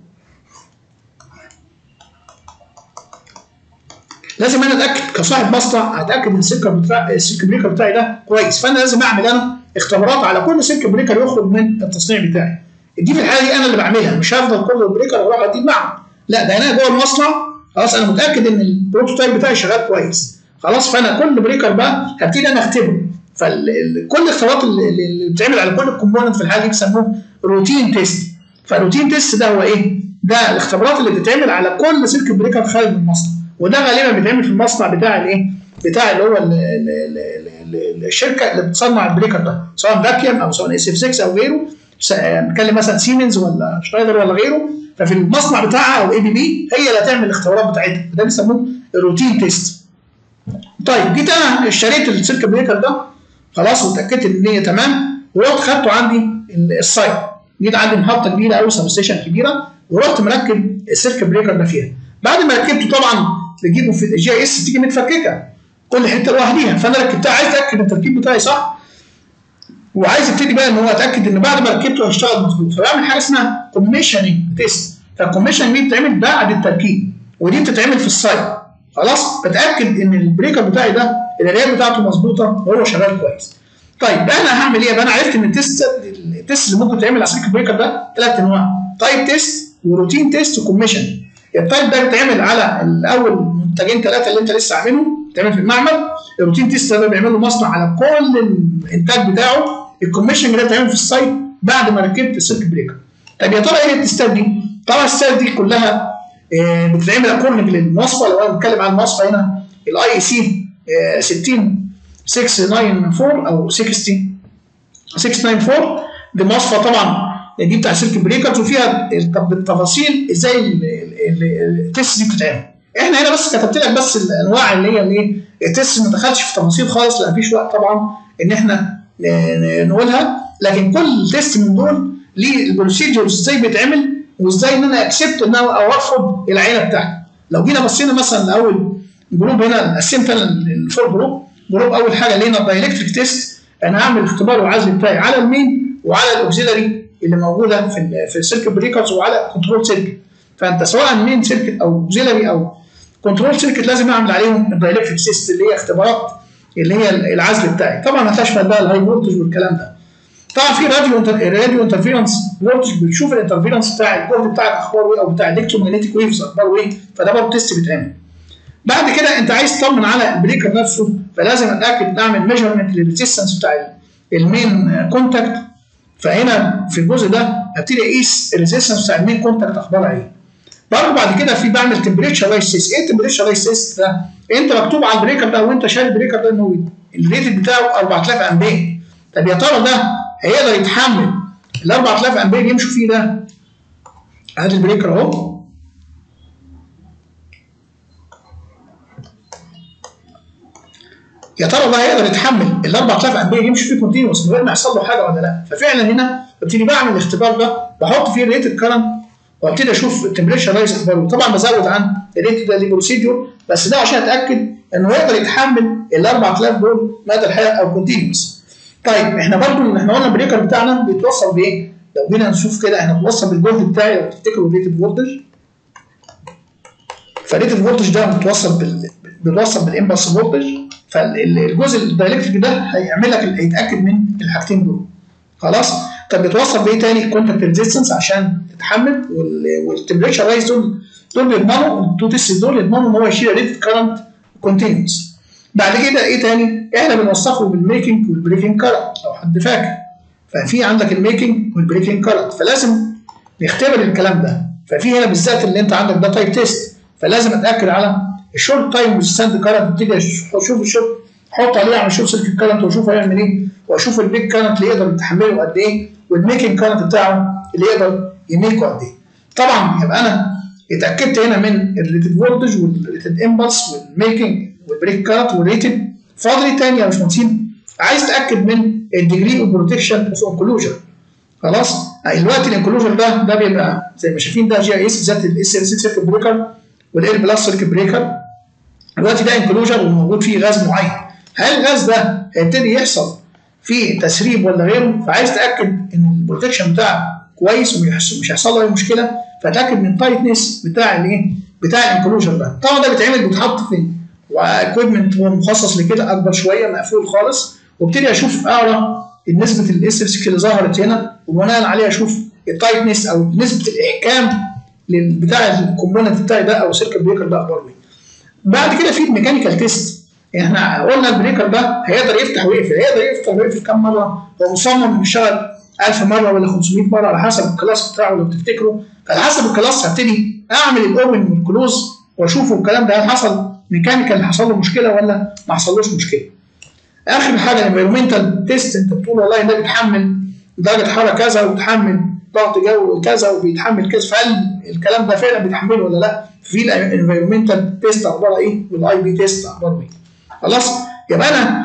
لازم انا اتاكد كصاحب مصنع اتاكد ان السلك بتاع السلك بريكر بتاعي ده كويس فانا لازم اعمل انا اختبارات على كل سلك بريكر يخرج من التصنيع بتاعي دي في الحاله دي انا اللي بعملها مش هفضل كل بريكر اروح اديه المعمل لا ده انا جوه المصنع خلاص انا متاكد ان البروتوتايب بتاعي شغال كويس خلاص فانا كل بريكر بقى هبتدي انا اختبره فكل الاختبارات اللي بتتعمل على كل الكومبوننت في الحاله دي بيسموه روتين تيست فالروتين تيست ده هو ايه؟ ده الاختبارات اللي بتتعمل على كل سلك بريكر خارج من المصنع وده غالبا بيتعمل في المصنع بتاع الايه؟ بتاع اللي هو ال ال ال الشركه اللي بتصنع البريكر ده سواء فاكيوم او سواء اس اف 6 او غيره نتكلم مثلا سيمنز ولا شنايدر ولا غيره ففي المصنع بتاعها او اي بي بي هي اللي هتعمل الاختبارات بتاعتها ده بيسموه الروتين تيست طيب جيت انا اشتريت السيركت بريكر ده خلاص واتاكدت ان هي تمام ورحت خدته عندي السايت جيت عندي محطه كبيره قوي سب ستيشن كبيره ورحت مركب السيركت بريكر ده فيها بعد ما ركبته طبعا بتجيبه في الجي اي اس تيجي متفككه كل حته لوحديها فانا ركبتها عايز اتاكد التركيب بتاعي صح وعايز ابتدي بقى ان هو اتاكد ان بعد ما ركبته هيشتغل مظبوط فبعمل حاجه اسمها كوميشننج تيست فالكوميشننج دي بتتعمل بعد التركيب ودي بتتعمل في السايت خلاص بتاكد ان البريكر بتاعي ده القرايه بتاعته مظبوطه وهو شغال كويس طيب انا هعمل ايه بقى انا عرفت ان التيست التيست اللي ممكن تعمل على السيركت بريكر ده ثلاث انواع تايب تيست وروتين تيست وكوميشن التايب ده بيتعمل على الاول منتجين ثلاثه اللي انت لسه عاملهم بيتعمل في المعمل الروتين تيست ده بيعمل له مصنع على كل الانتاج بتاعه الكوميشن ده بيتعمل في السايت بعد ما ركبت السيركت بريكر طب يا ترى ايه التستات دي؟ طبعا التستات دي كلها بتتعمل اكوردنج للمواصفه لو انا بتكلم عن المواصفه هنا الاي اي سي 60 694 او 60 694 دي مواصفه طبعا دي بتاع سيركت بريكرز وفيها بالتفاصيل ازاي التست دي بتتعمل احنا هنا بس كتبت لك بس الانواع اللي هي الايه التست ما دخلش في تفاصيل خالص لان مفيش وقت طبعا ان احنا نقولها لكن كل تيست من دول ليه البروسيجرز ازاي بيتعمل وازاي ان انا اكسبت ان انا ارفض العينه بتاعتي لو جينا بصينا مثلا لاول جروب هنا قسمت انا الفور جروب جروب اول حاجه لقينا الدايلكتريك تيست انا هعمل اختبار العزل بتاعي على المين وعلى الاوكسيلري اللي موجوده في في السيركت بريكرز وعلى كنترول سيركت فانت سواء مين سيركت او اوكسيلري او كنترول سيركت لازم اعمل عليهم الدايلكتريك سيست اللي هي اختبارات اللي هي العزل بتاعي طبعا هتشمل بقى الهاي فولتج والكلام ده طبعا في راديو راديو انترفيرنس فولتج بتشوف الانترفيرنس بتاع الجهد بتاعك اخباره ايه او بتاع الكترومagnetic ويفز اخباره ايه فده برضه تيست بيتعمل بعد كده انت عايز تطمن على البريكر نفسه فلازم اتاكد اعمل ميجرمنت للريزيستنس بتاع المين كونتاكت فهنا في الجزء ده ابتدي اقيس الريزيستنس بتاع المين كونتاكت اخبارها ايه برضه بعد كده في بعمل تمبريتشر رايس تيست ايه التمبريتشر رايس تيست ده انت مكتوب على البريكر ده وانت شايل البريكر ده انه الريتد بتاعه 4000 امبير طب يا ترى ده هيقدر يتحمل ال 4000 امبير يمشوا فيه ده ادي البريكر اهو يا ترى ده هيقدر يتحمل ال 4000 امبير يمشي فيه كونتينوس من غير ما يحصل له حاجه ولا لا ففعلا هنا ببتدي بعمل الاختبار ده بحط فيه الريتد كرنت وابتدي اشوف التمبريتشر رايز اخباره طبعا بزود عن الريتد دي بروسيدور بس ده عشان اتاكد انه يقدر يتحمل ال 4000 دول مدى الحياه او كونتينوس طيب احنا برضو احنا قلنا البريكر بتاعنا بيتوصل بايه؟ لو جينا نشوف كده احنا بنوصل بالجهد بتاعي لو تفتكروا الريتد فولتج فالريتد فولتج ده بيتوصل بال بيتوصل بالامبلس فولتج فالجزء الدايلكتريك ده هيعمل لك هيتاكد من الحاجتين دول خلاص طب بيتوصل بايه تاني؟ كونتاكت ريزيستنس عشان تتحمل والتمبريتشر رايز دول دول بيضمنوا التو تيست دول يضمنوا ان هو يشيل ريتد كرنت كونتينوس بعد كده ايه تاني؟ احنا بنوصفه بالميكنج والبريكنج كارنت لو حد فاكر ففي عندك الميكنج والبريكنج كارنت فلازم نختبر الكلام ده ففي هنا بالذات اللي انت عندك ده تايب تيست فلازم اتاكد على الشورت تايم والستاند كارنت ابتدي اشوف الشورت احط عليه على الشورت سيركت كارنت واشوف هيعمل ايه واشوف البيج كارنت اللي يقدر يتحمله قد ايه والميكنج كارنت بتاعه اللي يقدر يميكه قد ايه طبعا يبقى انا اتاكدت هنا من الريتد فولتج والريتد امبلس والميكنج والبريك كارت والريتد فاضل ايه تاني يا باشمهندسين؟ عايز تاكد من الديجري اوف بروتكشن اوف انكلوجر خلاص دلوقتي الانكلوجر ده ده بيبقى زي ما شايفين ده جي اي اس ذات الاس ال سي سيركت بريكر والال بلس سيركت بريكر دلوقتي ده انكلوجر وموجود فيه غاز معين هل الغاز ده هيبتدي يحصل فيه تسريب ولا غيره فعايز تاكد ان البروتكشن بتاعه كويس ومش هيحصل له اي مشكله فتاكد من التايتنس بتاع الايه بتاع الانكلوجر ده طبعا ده بيتعمل بيتحط في واكويبمنت مخصص لكده اكبر شويه مقفول خالص وابتدي اشوف اقرا نسبه الاس اللي ظهرت هنا وبناء عليها اشوف التايتنس او نسبه الاحكام بتاع الكومبوننت بتاعي ده او سيركت بريكر ده اخباره ايه. بعد كده في الميكانيكال تيست احنا قلنا البريكر ده هيقدر يفتح ويقفل هيقدر يفتح ويقفل كام مره هو مصمم انه يشتغل 1000 مره ولا 500 مره على حسب الكلاس بتاعه لو تفتكروا فعلى حسب الكلاس هبتدي اعمل الاوبن والكلوز واشوفه الكلام ده هل حصل ميكانيكال حصل له مشكله ولا ما حصلوش مشكله. اخر حاجه الانفيرمنتال تيست انت بتقول والله ده بيتحمل درجه حراره كذا وبيتحمل ضغط جو كذا وبيتحمل كذا فهل الكلام ده فعلا بيتحمله ولا لا؟ في الانفيرمنتال تيست اخباره ايه؟ والاي بي تيست اخباره ايه؟ خلاص؟ يبقى انا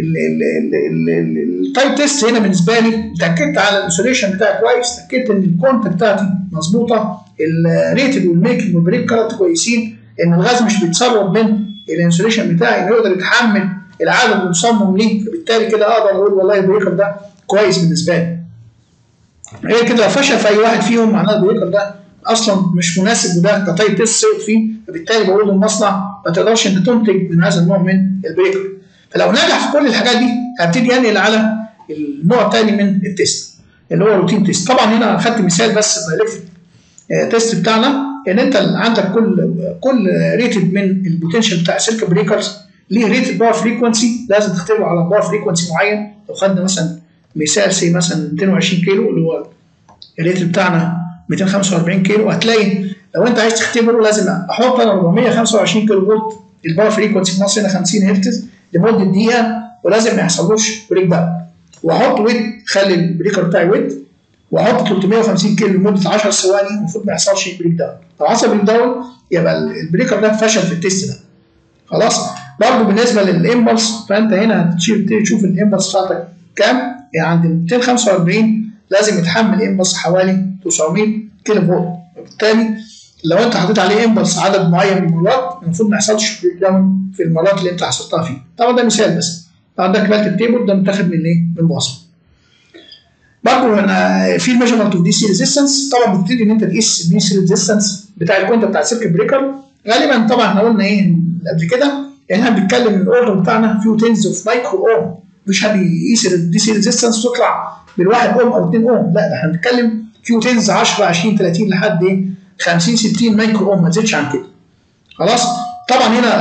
التايب تيست هنا بالنسبه لي اتاكدت على الانسوليشن بتاعي كويس اتاكدت ان الكونت بتاعتي مظبوطه الريتد والميكنج والبريك كارت كويسين ان الغاز مش بيتسرب من الانسوليشن بتاعي انه يقدر يتحمل العدد المصمم ليه فبالتالي كده اقدر اقول والله البريكر ده كويس بالنسبه لي. غير كده لو فشل في اي واحد فيهم معناه البريكر ده اصلا مش مناسب وده كتايب تيست سقط فيه فبالتالي بقول للمصنع ما تقدرش انت تنتج من هذا النوع من البريكر. فلو نجح في كل الحاجات دي هبتدي انقل على النوع الثاني من التيست اللي هو روتين تيست. طبعا هنا خدت مثال بس الدايلكتريك تيست بتاعنا ان انت عندك كل كل ريتد من البوتنشال بتاع سيركت بريكرز ليه ريتد باور فريكونسي لازم تختبره على باور فريكونسي معين لو خدنا مثلا مثال سي مثلا 220 كيلو اللي هو الريتد بتاعنا 245 كيلو هتلاقي لو انت عايز تختبره لازم احط انا 425 كيلو فولت الباور فريكونسي في مصر هنا 50 هرتز لمده دقيقه ولازم ما يحصلوش بريك داون واحط ويت خلي البريكر بتاعي ويت واحط 350 كيلو لمده 10 ثواني المفروض ما يحصلش بريك داون لو حصل بريك داون يبقى البريكر ده فشل في التيست ده خلاص برضه بالنسبه للامبلس فانت هنا هتشيل تشوف الامبلس بتاعتك كام يعني عند 245 لازم يتحمل امبلس حوالي 900 كيلو فولت وبالتالي لو انت حطيت عليه امبلس عدد معين من المرات المفروض ما يحصلش بريك داون في المرات اللي انت حصلتها فيه طبعا ده مثال بس عندك كمالة التيبل ده متاخد من ايه؟ من الوصف برضه انا في الميجرمنت اوف دي سي ريزيستنس طبعا بتبتدي ان انت تقيس الدي سي ريزيستنس بتاع الكونت بتاع السيركت بريكر غالبا طبعا احنا قلنا ايه قبل كده يعني احنا بنتكلم الاوردر بتاعنا فيه تنز اوف مايكرو اوم مش حد يقيس الدي سي ريزيستنس تطلع بالواحد اوم او 2 اوم لا ده احنا بنتكلم فيه تنز 10 20 30 لحد ايه 50 60 مايكرو اوم ما تزيدش عن كده خلاص طبعا هنا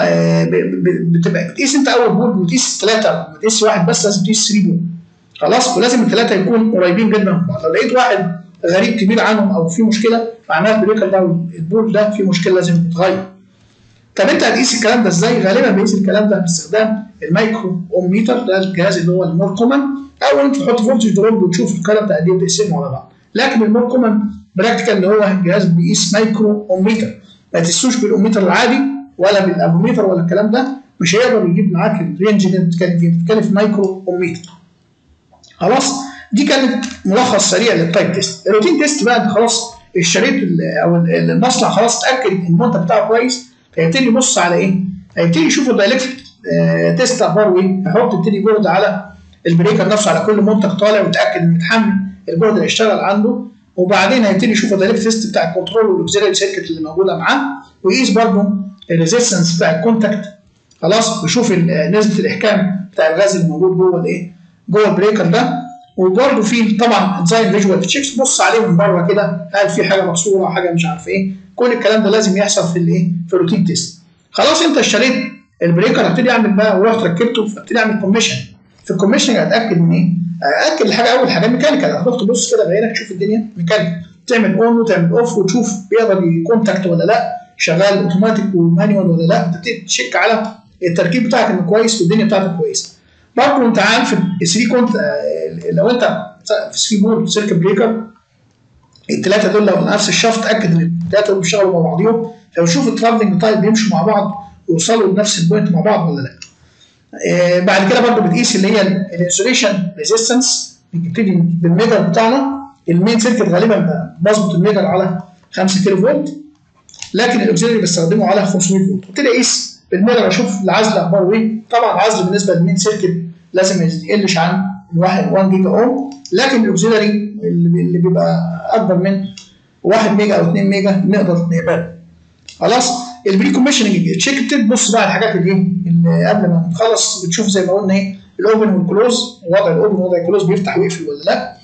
بتبقى بتقيس انت اول بول وتقيس ثلاثه ما تقيس واحد بس لازم تقيس 3 بول خلاص ولازم الثلاثه يكونوا قريبين جدا من بعض لو لقيت واحد غريب كبير عنهم او في مشكله معناها البريكر ده البول ده في مشكله لازم يتغير طب انت هتقيس الكلام ده ازاي؟ غالبا بقيس الكلام ده باستخدام المايكرو اوم ميتر ده الجهاز اللي هو المور كومن او انت تحط فولتج دروب وتشوف الكلام ده قد ايه وتقسمه على بعض لكن المور كومن براكتيكال اللي هو جهاز بيقيس مايكرو اوم ميتر ما تقيسوش بالاوميتر العادي ولا بالافوميتر ولا الكلام ده مش هيقدر يجيب معاك الرينج اللي انت بتتكلم فيه بتتكلم في مايكرو اوميتر خلاص دي كانت ملخص سريع للتايب تيست الروتين تيست بقى انت خلاص اشتريت او المصنع خلاص اتاكد ان المنتج بتاعه كويس هيبتدي يبص على ايه؟ هيبتدي يشوف الدايلكتريك اه تيست اخباره ايه؟ هيحط يبتدي جهد على البريكر نفسه على كل منتج طالع ويتاكد ان متحمل الجهد اللي هيشتغل عنده وبعدين هيبتدي يشوف الدايلكتريك تيست بتاع الكنترول والاوكسيلري سيركت اللي موجوده معاه ويقيس برضه الريزيستنس بتاع الكونتاكت خلاص ويشوف نسبه الاحكام بتاع الغاز اللي موجود جوه الايه؟ جوه البريكر ده وبرده في طبعا انزايم فيجوال تشيكس بص عليه من بره كده هل في حاجه مكسوره حاجه مش عارف ايه كل الكلام ده لازم يحصل في الايه في الروتين تيست خلاص انت اشتريت البريكر هبتدي اعمل بقى ورحت ركبته فابتدي اعمل كوميشن في الكوميشن اتاكد من ايه؟ اتاكد الحاجه اول حاجه ميكانيكال هتروح تبص كده بعينك تشوف الدنيا ميكانيكال تعمل اون وتعمل اوف وتشوف بيقدر يكونتاكت ولا لا شغال اوتوماتيك ومانيوال ولا لا تبتدي تشيك على التركيب بتاعك انه كويس والدنيا بتاعتك كويسه برضه انت عارف ال 3 كونت لو انت في 3 بول سيركت بريكر الثلاثه دول لو نفس الشفط تاكد ان الثلاثه دول بيشتغلوا مع بعضهم فشوف الترافلنج تايب بيمشوا مع بعض ويوصلوا لنفس البوينت مع بعض ولا لا. آه بعد كده برضه بتقيس اللي هي الانسوليشن ريزيستنس بتبتدي بالميجر بتاعنا المين سيركت غالبا بظبط الميجر على 5 كيلو فولت لكن الاوكسيلري بستخدمه على 500 فولت وابتدي اقيس بالميجر اشوف العزل اخباره ايه طبعا العزل بالنسبه للمين سيركت لازم ما يقلش عن 1 1 جيجا اوم لكن الاوكسيلري اللي بيبقى اكبر من 1 ميجا او 2 ميجا نقدر نقبله خلاص البري كوميشننج تشيك بتبص بقى على الحاجات اللي اللي قبل ما نخلص بتشوف زي ما قلنا ايه الاوبن والكلوز وضع الاوبن ووضع الكلوز بيفتح ويقفل ولا لا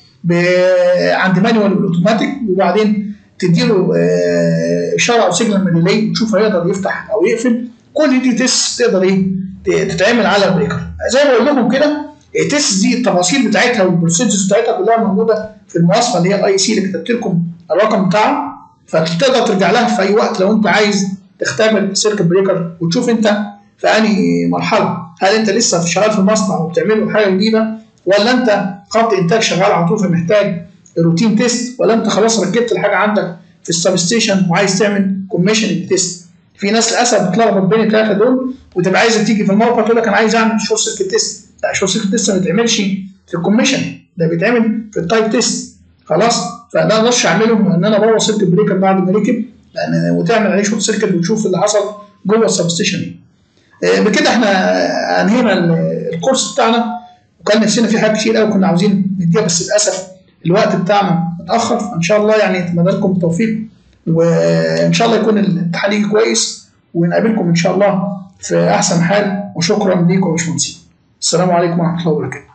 عند مانوال والاوتوماتيك وبعدين تديله اشاره او سيجنال من الريلي تشوف هيقدر يفتح او يقفل كل دي تيست تقدر ايه تتعمل على البريكر زي ما بقول لكم كده التيست دي التفاصيل بتاعتها والبروسيدجز بتاعتها كلها موجوده في المواصفه اللي هي الاي سي اللي كتبت لكم الرقم بتاعها فتقدر ترجع لها في اي وقت لو انت عايز تختبر سيركت بريكر وتشوف انت في انهي مرحله هل انت لسه شغال في المصنع وبتعمله حاجه جديده ولا انت خط انتاج شغال على طول فمحتاج روتين تيست ولا انت خلاص ركبت الحاجه عندك في السب ستيشن وعايز تعمل كوميشن تيست في ناس للاسف بتلخبط بين الثلاثه دول وتبقى عايزه تيجي في الموقع تقول لك انا عايز اعمل شورت سيركت تيست لا شورت سيركت تيست ما بيتعملش في الكوميشن ده بيتعمل في التايب تيست خلاص فده ما اقدرش اعمله ان انا ابوظ سيركت بريكر بعد ما ركب لان وتعمل عليه شورت سيركت وتشوف اللي حصل جوه السب ستيشن ايه بكده احنا انهينا الكورس بتاعنا وكان نفسنا في حاجات كتير قوي كنا عاوزين نديها بس للاسف الوقت بتاعنا اتاخر فان شاء الله يعني اتمنى لكم التوفيق وان شاء الله يكون الامتحان يجي كويس ونقابلكم ان شاء الله في احسن حال وشكرا ليكم يا باشمهندسين السلام عليكم ورحمه الله وبركاته